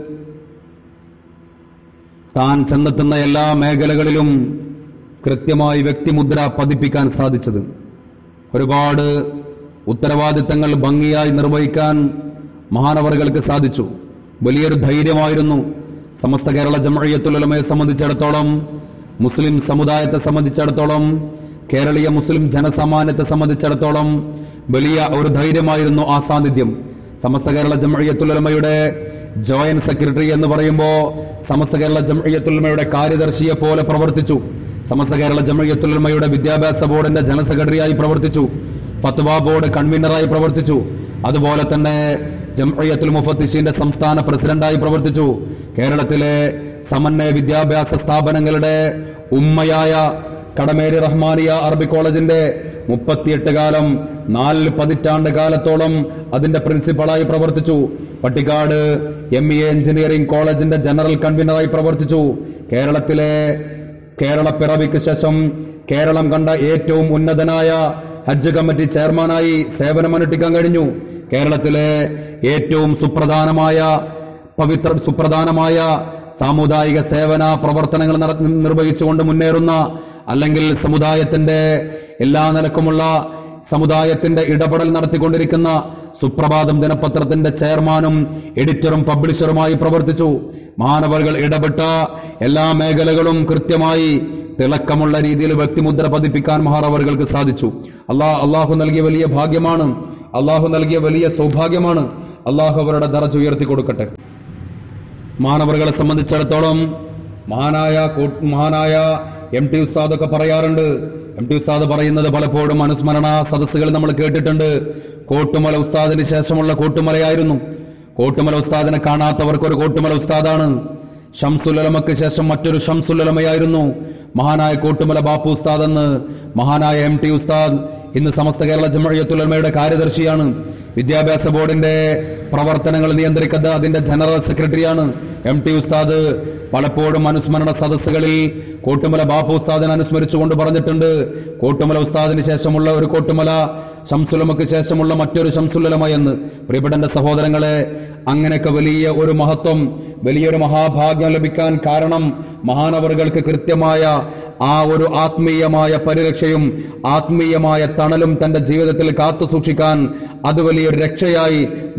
താൻ ചെന്നെത്തുന്ന എല്ലാ മേഖലകളിലും കൃത്യമായി വ്യക്തിമുദ്ര പതിപ്പിക്കാൻ സാധിച്ചത് ഒരുപാട് ഉത്തരവാദിത്തങ്ങൾ ഭംഗിയായി നിർവഹിക്കാൻ മഹാനവറുകൾക്ക് സാധിച്ചു വലിയൊരു ധൈര്യമായിരുന്നു സമസ്ത കേരള ജമഴിയത്തുലമയെ സംബന്ധിച്ചിടത്തോളം മുസ്ലിം സമുദായത്തെ സംബന്ധിച്ചിടത്തോളം കേരളീയ മുസ്ലിം ജനസാമാന്യത്തെ സംബന്ധിച്ചിടത്തോളം വലിയ ഒരു ധൈര്യമായിരുന്നു ആ സാന്നിധ്യം സമസ്ത കേരള ജമഴിയത്തുലമയുടെ ജോയിന്റ് സെക്രട്ടറി എന്ന് പറയുമ്പോൾ സമസ്ത കേരള ജമഴിയത്തുലമയുടെ കാര്യദർശിയെ പോലെ പ്രവർത്തിച്ചു സമസ്ത കേരള ജമഴിയത്തുലമയുടെ വിദ്യാഭ്യാസ ബോർഡിന്റെ ജനറൽ സെക്രട്ടറിയായി പ്രവർത്തിച്ചു ഫത്വ ബോർഡ് കൺവീനറായി പ്രവർത്തിച്ചു അതുപോലെ തന്നെ ജംഇയ്യത്തുൽ മുഫത്തിഷീന്റെ സംസ്ഥാന പ്രസിഡന്റായി പ്രവർത്തിച്ചു കേരളത്തിലെ സമന്വയ വിദ്യാഭ്യാസ സ്ഥാപനങ്ങളുടെ ഉമ്മയായ കടമേരി റഹ്മാനിയ അറബി കോളേജിന്റെ മുപ്പത്തിയെട്ട് കാലം നാല് പതിറ്റാണ്ട് കാലത്തോളം അതിന്റെ പ്രിൻസിപ്പളായി പ്രവർത്തിച്ചു പട്ടിക്കാട് എം ഇ എഞ്ചിനീയറിംഗ് കോളേജിന്റെ ജനറൽ കൺവീനറായി പ്രവർത്തിച്ചു കേരളത്തിലെ കേരള പിറവിക്ക് ശേഷം കേരളം കണ്ട ഏറ്റവും ഉന്നതനായ ഹജ്ജ് കമ്മിറ്റി ചെയർമാനായി സേവനമനുഷ്ഠിക്കാൻ കഴിഞ്ഞു കേരളത്തിലെ ഏറ്റവും സുപ്രധാനമായ പവിത്ര സുപ്രധാനമായ സാമുദായിക സേവന പ്രവർത്തനങ്ങൾ നട- നിർവഹിച്ചുകൊണ്ട് മുന്നേറുന്ന അല്ലെങ്കിൽ സമുദായത്തിന്റെ എല്ലാ നിലക്കുമുള്ള സമുദായത്തിന്റെ ഇടപെടൽ നടത്തിക്കൊണ്ടിരിക്കുന്ന സുപ്രഭാതം ദിനപത്രത്തിന്റെ ചെയർമാനും എഡിറ്ററും പബ്ലിഷറുമായി പ്രവർത്തിച്ചു മാനവകൾ ഇടപെട്ട എല്ലാ മേഖലകളും കൃത്യമായി തിളക്കമുള്ള രീതിയിൽ വ്യക്തിമുദ്ര പതിപ്പിക്കാൻ മഹാറവറുകൾക്ക് സാധിച്ചു അല്ലാ അള്ളാഹു നൽകിയ വലിയ ഭാഗ്യമാണ് അള്ളാഹു നൽകിയ വലിയ സൗഭാഗ്യമാണ് അള്ളാഹു അവരുടെ ദറജ് ഉയർത്തി കൊടുക്കട്ടെ മാനവറുകളെ സംബന്ധിച്ചിടത്തോളം മഹാനായ കോ- മഹാനായ എം ടി ഉസ്താദൊക്കെ പറയാറുണ്ട് എം ടി ഉസ്താദ് പറയുന്നത് പലപ്പോഴും അനുസ്മരണ സദസ്സുകൾ നമ്മൾ കേട്ടിട്ടുണ്ട് കോട്ടുമല ഉസ്താദിന് ശേഷമുള്ള കോട്ടുമലയായിരുന്നു കോട്ടുമല ഉസ്താദിനെ കാണാത്തവർക്ക് ഒരു കോട്ടുമല ഉസ്താദാണ് ഷംസുലമക്ക് ശേഷം മറ്റൊരു ഷംസുലമയായിരുന്നു മഹാനായ കോട്ടുമല ബാപ്പു ഉസ്താദ് എന്ന് മഹാനായ എം ടി ഉസ്താദ് ഇന്ന് സമസ്ത കേരള ജമഴിയത്തുലമയുടെ കാര്യദർശിയാണ് വിദ്യാഭ്യാസ ബോർഡിന്റെ പ്രവർത്തനങ്ങൾ നിയന്ത്രിക്കുന്നത് അതിന്റെ ജനറൽ സെക്രട്ടറിയാണ് എം ടി ഉസ്താദ് പലപ്പോഴും അനുസ്മരണ സദസ്സുകളിൽ കോട്ടുമല ബാപ്പു ഉസ്താദിനെ അനുസ്മരിച്ചുകൊണ്ട് പറഞ്ഞിട്ടുണ്ട് കോട്ടുമല ഉസ്താദിന് ശേഷമുള്ള ഒരു കോട്ടുമല ഷംസുലമക്ക് ശേഷമുള്ള മറ്റൊരു ഷംസുലമ എന്ന് പ്രിയപ്പെട്ട സഹോദരങ്ങളെ അങ്ങനെയൊക്കെ വലിയ ഒരു മഹത്വം വലിയൊരു മഹാഭാഗ്യം ലഭിക്കാൻ കാരണം മഹാനവറുകൾക്ക് കൃത്യമായ ആ ഒരു ആത്മീയമായ പരിരക്ഷയും ആത്മീയമായ തണലും തന്റെ ജീവിതത്തിൽ കാത്തു സൂക്ഷിക്കാൻ അത് വലിയൊരു രക്ഷയായി വലിയൊരു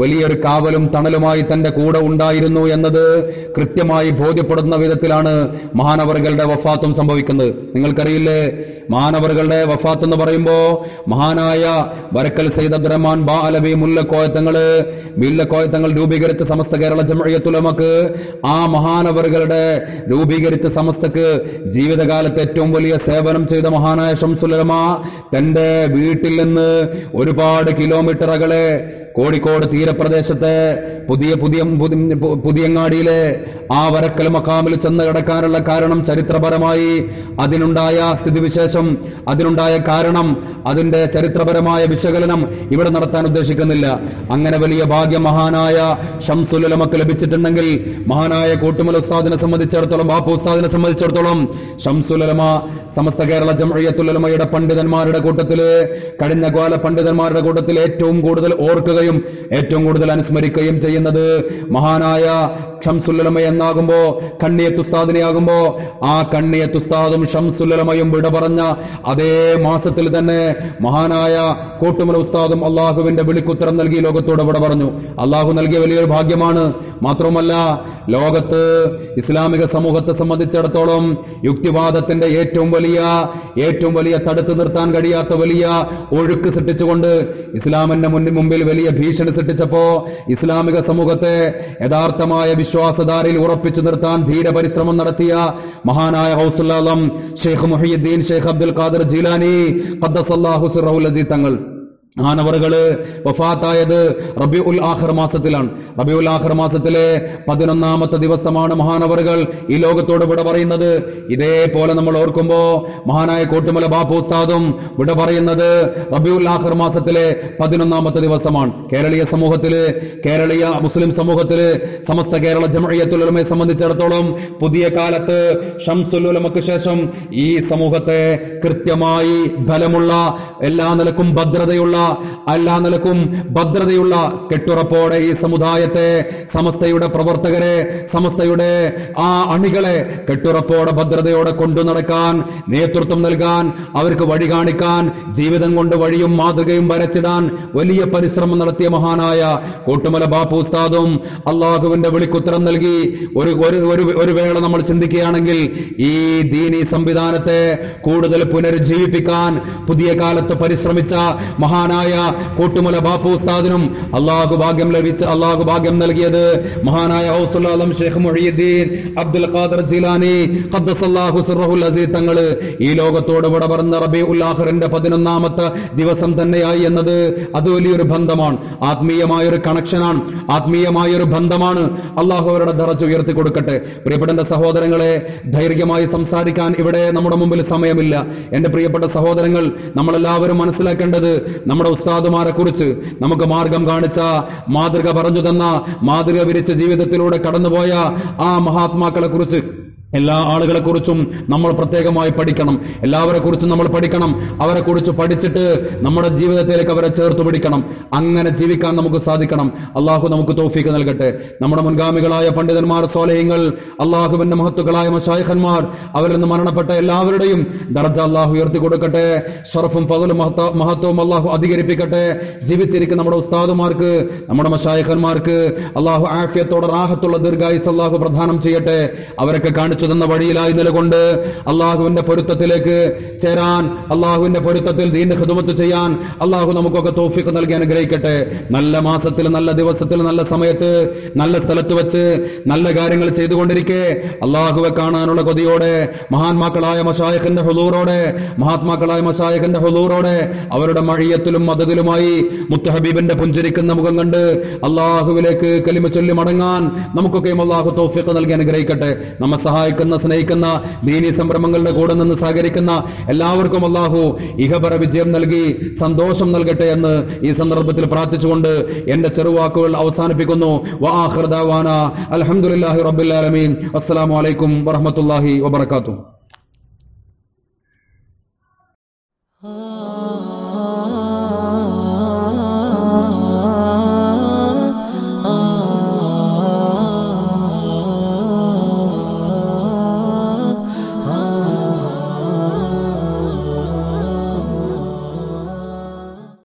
കാവലും തണലുമായി തന്റെ കൂടെ ഉണ്ടായിരുന്നു എന്നത് കൃത്യമായി ബോധ്യപ്പെടുന്ന വിധത്തിലാണ് മഹാനവറുകളുടെ വഫാത്തും സംഭവിക്കുന്നത് നിങ്ങൾക്കറിയില്ലേ മഹാനവറുകളുടെ വഫാത്ത് എന്ന് പറയുമ്പോ മഹാനായ വരക്കൽ സയ്യിദ് അബ്ദുറഹ്മാൻ ബാ അലബി മുല്ലക്കോയത്തങ്ങള് മുല്ലക്കോയത്തങ്ങൾ രൂപീകരിച്ച സമസ്ത കേരള ജമയത്തുലമക്ക് ആ മഹാനവറുകളുടെ രൂപീകരിച്ച സമസ്തക്ക് ജീവിതകാലത്ത് ഏറ്റവും വലിയ സേവനം ചെയ്ത മഹാനായ ഷംസുലമ തന്റെ വീട്ടിൽ നിന്ന് ഒരുപാട് കിലോമീറ്റർ അകലെ കോഴിക്കോട് തീരപ്രദേശത്തെ പുതിയ പുതിയ പുതി- പു- പുതിയങ്ങാടിയിലെ ആ വരക്കൽ മക്കാമിൽ ചെന്ന് കിടക്കാനുള്ള കാരണം ചരിത്രപരമായി അതിനുണ്ടായ സ്ഥിതിവിശേഷം അതിനുണ്ടായ കാരണം അതിന്റെ ചരിത്രപരമായ വിശകലനം ഇവിടെ നടത്താൻ ഉദ്ദേശിക്കുന്നില്ല അങ്ങനെ വലിയ ഭാഗ്യം മഹാനായ ഷംസുലമക്ക് ലഭിച്ചിട്ടുണ്ടെങ്കിൽ മഹാനായ കൂട്ടുമല ഉസ്താദിനെ സംബന്ധിച്ചിടത്തോളം ബാപ്പു ഉസ്താദിനെ സംബന്ധിച്ചിടത്തോളം ഷംസുലമ സമസ്ത കേരള ജംഅയ്യത്തുലമയുടെ പണ്ഡിതന്മാരുടെ കൂട്ടത്തില് കഴിഞ്ഞ കാല പണ്ഡിതന്മാരുടെ കൂട്ടത്തിൽ ഏറ്റവും കൂടുതൽ ഓർക്കുകയും ഏറ്റവും കൂടുതൽ അനുസ്മരിക്കുകയും ചെയ്യുന്നത് മഹാനായ ഷംസുല്ലമ എന്നാകുമ്പോ കണ്ണിയത്തുസ്താദിനെ ആകുമ്പോ ആ കണ്ണിയത്തുസ്താദും ഷംസുല്ലമയും വിട പറഞ്ഞ അതേ മാസത്തിൽ തന്നെ മഹാനായ കോട്ടുമല ഉസ്താദും അള്ളാഹുവിന്റെ വിളിക്കുത്തരം നൽകി ലോകത്തോട് വിട പറഞ്ഞു അള്ളാഹു നൽകിയ വലിയൊരു ഭാഗ്യമാണ് മാത്രമല്ല ലോകത്ത് ഇസ്ലാമിക സമൂഹത്തെ സംബന്ധിച്ചിടത്തോളം യുക്തിവാദത്തിന്റെ ഏറ്റവും വലിയ ഏറ്റവും വലിയ തടുത്തു നിർത്താൻ കഴിയാത്ത വലിയ ഒഴുക്ക് സൃഷ്ടിച്ചുകൊണ്ട് ഇസ്ലാമിന്റെ മുന്നിൽ മുമ്പിൽ വലിയ ഭീഷണി സൃഷ്ടിച്ചപ്പോ ഇസ്ലാമിക സമൂഹത്തെ യഥാർത്ഥമായ വിശ്വാസധാരയിൽ ഉറപ്പിച്ചു നിർത്താൻ ധീര പരിശ്രമം നടത്തിയ മഹാനായ ഹൗസുല്ലാം ഷെയ്ഖ് മുഹിയുദ്ദീൻ ഷെയ്ഖ് അബ്ദുൽ ഖാദർ ജീലാനി ഖദ്ദസല്ലാഹു സിറഹുൽ അസീസ് തങ്ങൾ ആനവറുകള് വഫാത്തായത് റബി ഉൽ ആഖർ മാസത്തിലാണ് റബി ഉൽ ആഖർ മാസത്തിലെ പതിനൊന്നാമത്തെ ദിവസമാണ് മഹാനവറുകൾ ഈ ലോകത്തോട് വിട പറയുന്നത് ഇതേപോലെ നമ്മൾ ഓർക്കുമ്പോ മഹാനായ കോട്ടുമല ബാപ്പു ഉസ്താദും വിട പറയുന്നത് റബി ഉൽ ആഖർ മാസത്തിലെ പതിനൊന്നാമത്തെ ദിവസമാണ് കേരളീയ സമൂഹത്തില് കേരളീയ മുസ്ലിം സമൂഹത്തില് സമസ്ത കേരള ജമയത്തുലമയെ സംബന്ധിച്ചിടത്തോളം പുതിയ കാലത്ത് ഷംസുലുലമക്ക് ശേഷം ഈ സമൂഹത്തെ കൃത്യമായി ബലമുള്ള എല്ലാ നിലക്കും ഭദ്രതയുള്ള എല്ലാ നിലക്കും ഭദ്രതയുള്ള കെട്ടുറപ്പോടെ ഈ സമുദായത്തെ സമസ്തയുടെ പ്രവർത്തകരെ സമസ്തയുടെ ആ അണികളെ കെട്ടുറപ്പോടെ ഭദ്രതയോടെ കൊണ്ടു നടക്കാൻ നേതൃത്വം നൽകാൻ അവർക്ക് വഴി കാണിക്കാൻ ജീവിതം കൊണ്ട് വഴിയും മാതൃകയും വരച്ചിടാൻ വലിയ പരിശ്രമം നടത്തിയ മഹാനായ കോട്ടുമല ബാപ്പു ഉസ്താദും അള്ളാഹുവിന്റെ വിളിക്കുത്തരം നൽകി ഒരു ഒരു ഒരു ഒരു വേള നമ്മൾ ചിന്തിക്കുകയാണെങ്കിൽ ഈ ദീനി സംവിധാനത്തെ കൂടുതൽ പുനരുജ്ജീവിപ്പിക്കാൻ പുതിയ കാലത്ത് പരിശ്രമിച്ച മഹാനായ കോട്ടുമല ബാപ്പു ഉസ്താദിനും അള്ളാഹു ഭാഗ്യം ലഭിച്ച അള്ളാഹു ഭാഗ്യം നൽകിയത് മഹാനായ ഹൗസുല്ലാലം ഷെയ്ഖ് മൊഹീദ്ദീൻ അബ്ദുൽ ഖാദർ ജിലാനി ഖദ്ദസല്ലാഹു സിറഹുൽ അസീസ് തങ്ങള് ഈ ലോകത്തോട് വിട പറഞ്ഞ റബി ഉല്ലാഹറിന്റെ പതിനൊന്നാമത്തെ ദിവസം തന്നെയായി എന്നത് അത് വലിയൊരു ബന്ധമാണ് ആത്മീയമായൊരു കണക്ഷനാണ് ആത്മീയമായൊരു ബന്ധമാണ് അള്ളാഹു അവരുടെ ദറച്ച് ഉയർത്തി കൊടുക്കട്ടെ പ്രിയപ്പെട്ട എന്റെ സഹോദരങ്ങളെ ധൈര്യമായി സംസാരിക്കാൻ ഇവിടെ നമ്മുടെ മുമ്പിൽ സമയമില്ല എന്റെ പ്രിയപ്പെട്ട സഹോദരങ്ങൾ നമ്മളെല്ലാവരും മനസ്സിലാക്കേണ്ടത് നമ്മുടെ ഉസ്താദുമാരെ കുറിച്ച് നമുക്ക് മാർഗം കാണിച്ച മാതൃക പറഞ്ഞു തന്ന മാതൃക വിരിച്ച ജീവിതത്തിലൂടെ കടന്നുപോയ ആ മഹാത്മാക്കളെ കുറിച്ച് എല്ലാ ആളുകളെ കുറിച്ചും നമ്മൾ പ്രത്യേകമായി പഠിക്കണം എല്ലാവരെ കുറിച്ചും നമ്മൾ പഠിക്കണം അവരെ കുറിച്ച് പഠിച്ചിട്ട് നമ്മുടെ ജീവിതത്തിലേക്ക് അവരെ ചേർത്ത് പിടിക്കണം അങ്ങനെ ജീവിക്കാൻ നമുക്ക് സാധിക്കണം അള്ളാഹു നമുക്ക് തോഫീക്ക് നൽകട്ടെ നമ്മുടെ മുൻഗാമികളായ പണ്ഡിതന്മാർ സോലഹ്യങ്ങൾ അള്ളാഹുവിന്റെ മഹത്തുക്കളായ മഷായിഖന്മാർ അവരിൽ നിന്ന് മരണപ്പെട്ട എല്ലാവരുടെയും ദർജ അള്ളാഹു ഉയർത്തി കൊടുക്കട്ടെ ഷറഫും ഫതലും മഹത്ത- മഹത്വവും അള്ളാഹു അധികരിപ്പിക്കട്ടെ ജീവിച്ചിരിക്കുന്ന നമ്മുടെ ഉസ്താദുമാർക്ക് നമ്മുടെ മഷായിഖന്മാർക്ക് അള്ളാഹു ആഫിയത്തോടെ റാഹത്തുള്ള ദീർഘായുസ് അള്ളാഹു പ്രദാനം ചെയ്യട്ടെ അവരൊക്കെ കാണിച്ചു തന്ന വഴിയിലായി നിലകൊണ്ട് അള്ളാഹുവിന്റെ പൊരുത്തത്തിലേക്ക് ചേരാൻ അള്ളാഹുവിന്റെ പൊരുത്തത്തിൽ ദീന്റെ ഹിദമത്ത് ചെയ്യാൻ അള്ളാഹു നമുക്കൊക്കെ തോഫിക്ക് നൽകി അനുഗ്രഹിക്കട്ടെ നല്ല മാസത്തിൽ നല്ല ദിവസത്തിൽ നല്ല സമയത്ത് നല്ല സ്ഥലത്ത് വെച്ച് നല്ല കാര്യങ്ങൾ ചെയ്തുകൊണ്ടിരിക്കെ അള്ളാഹുവെ കാണാനുള്ള കൊതിയോടെ മഹാന്മാക്കളായ മഷായഖിന്റെ ഹുലൂറോടെ മഹാത്മാക്കളായ മഷായഖിന്റെ ഹുലൂറോടെ അവരുടെ മഴിയത്തിലും മദതിലുമായി മുത്തഹബീബിന്റെ പുഞ്ചിരിക്കുന്ന മുഖം കണ്ട് അള്ളാഹുവിലേക്ക് കലിമ ചൊല്ലി മടങ്ങാൻ നമുക്കൊക്കെയും അള്ളാഹു തോഫിക്ക് നൽകി അനുഗ്രഹിക്കട്ടെ നമ്മെ സഹായിക്കുന്ന സ്നേഹിക്കുന്ന ദീനി സംരംഭങ്ങളുടെ കൂടെ നിന്ന് സഹകരിക്കുന്ന എല്ലാവർക്കും അള്ളാഹു ഇഹപര വിജയം നൽകി സന്തോഷം നൽകട്ടെ എന്ന് ഈ സന്ദർഭത്തിൽ പ്രാർത്ഥിച്ചുകൊണ്ട് എന്റെ ചെറുവാക്കുകൾ അവസാനിപ്പിക്കുന്നു വാഹൃദാന അലഹമുല്ലാഹി റബ്ബുലാലമീൻ അസ്സലാമു അലൈക്കും വറഹമത്തല്ലാഹി വബർക്കാത്തു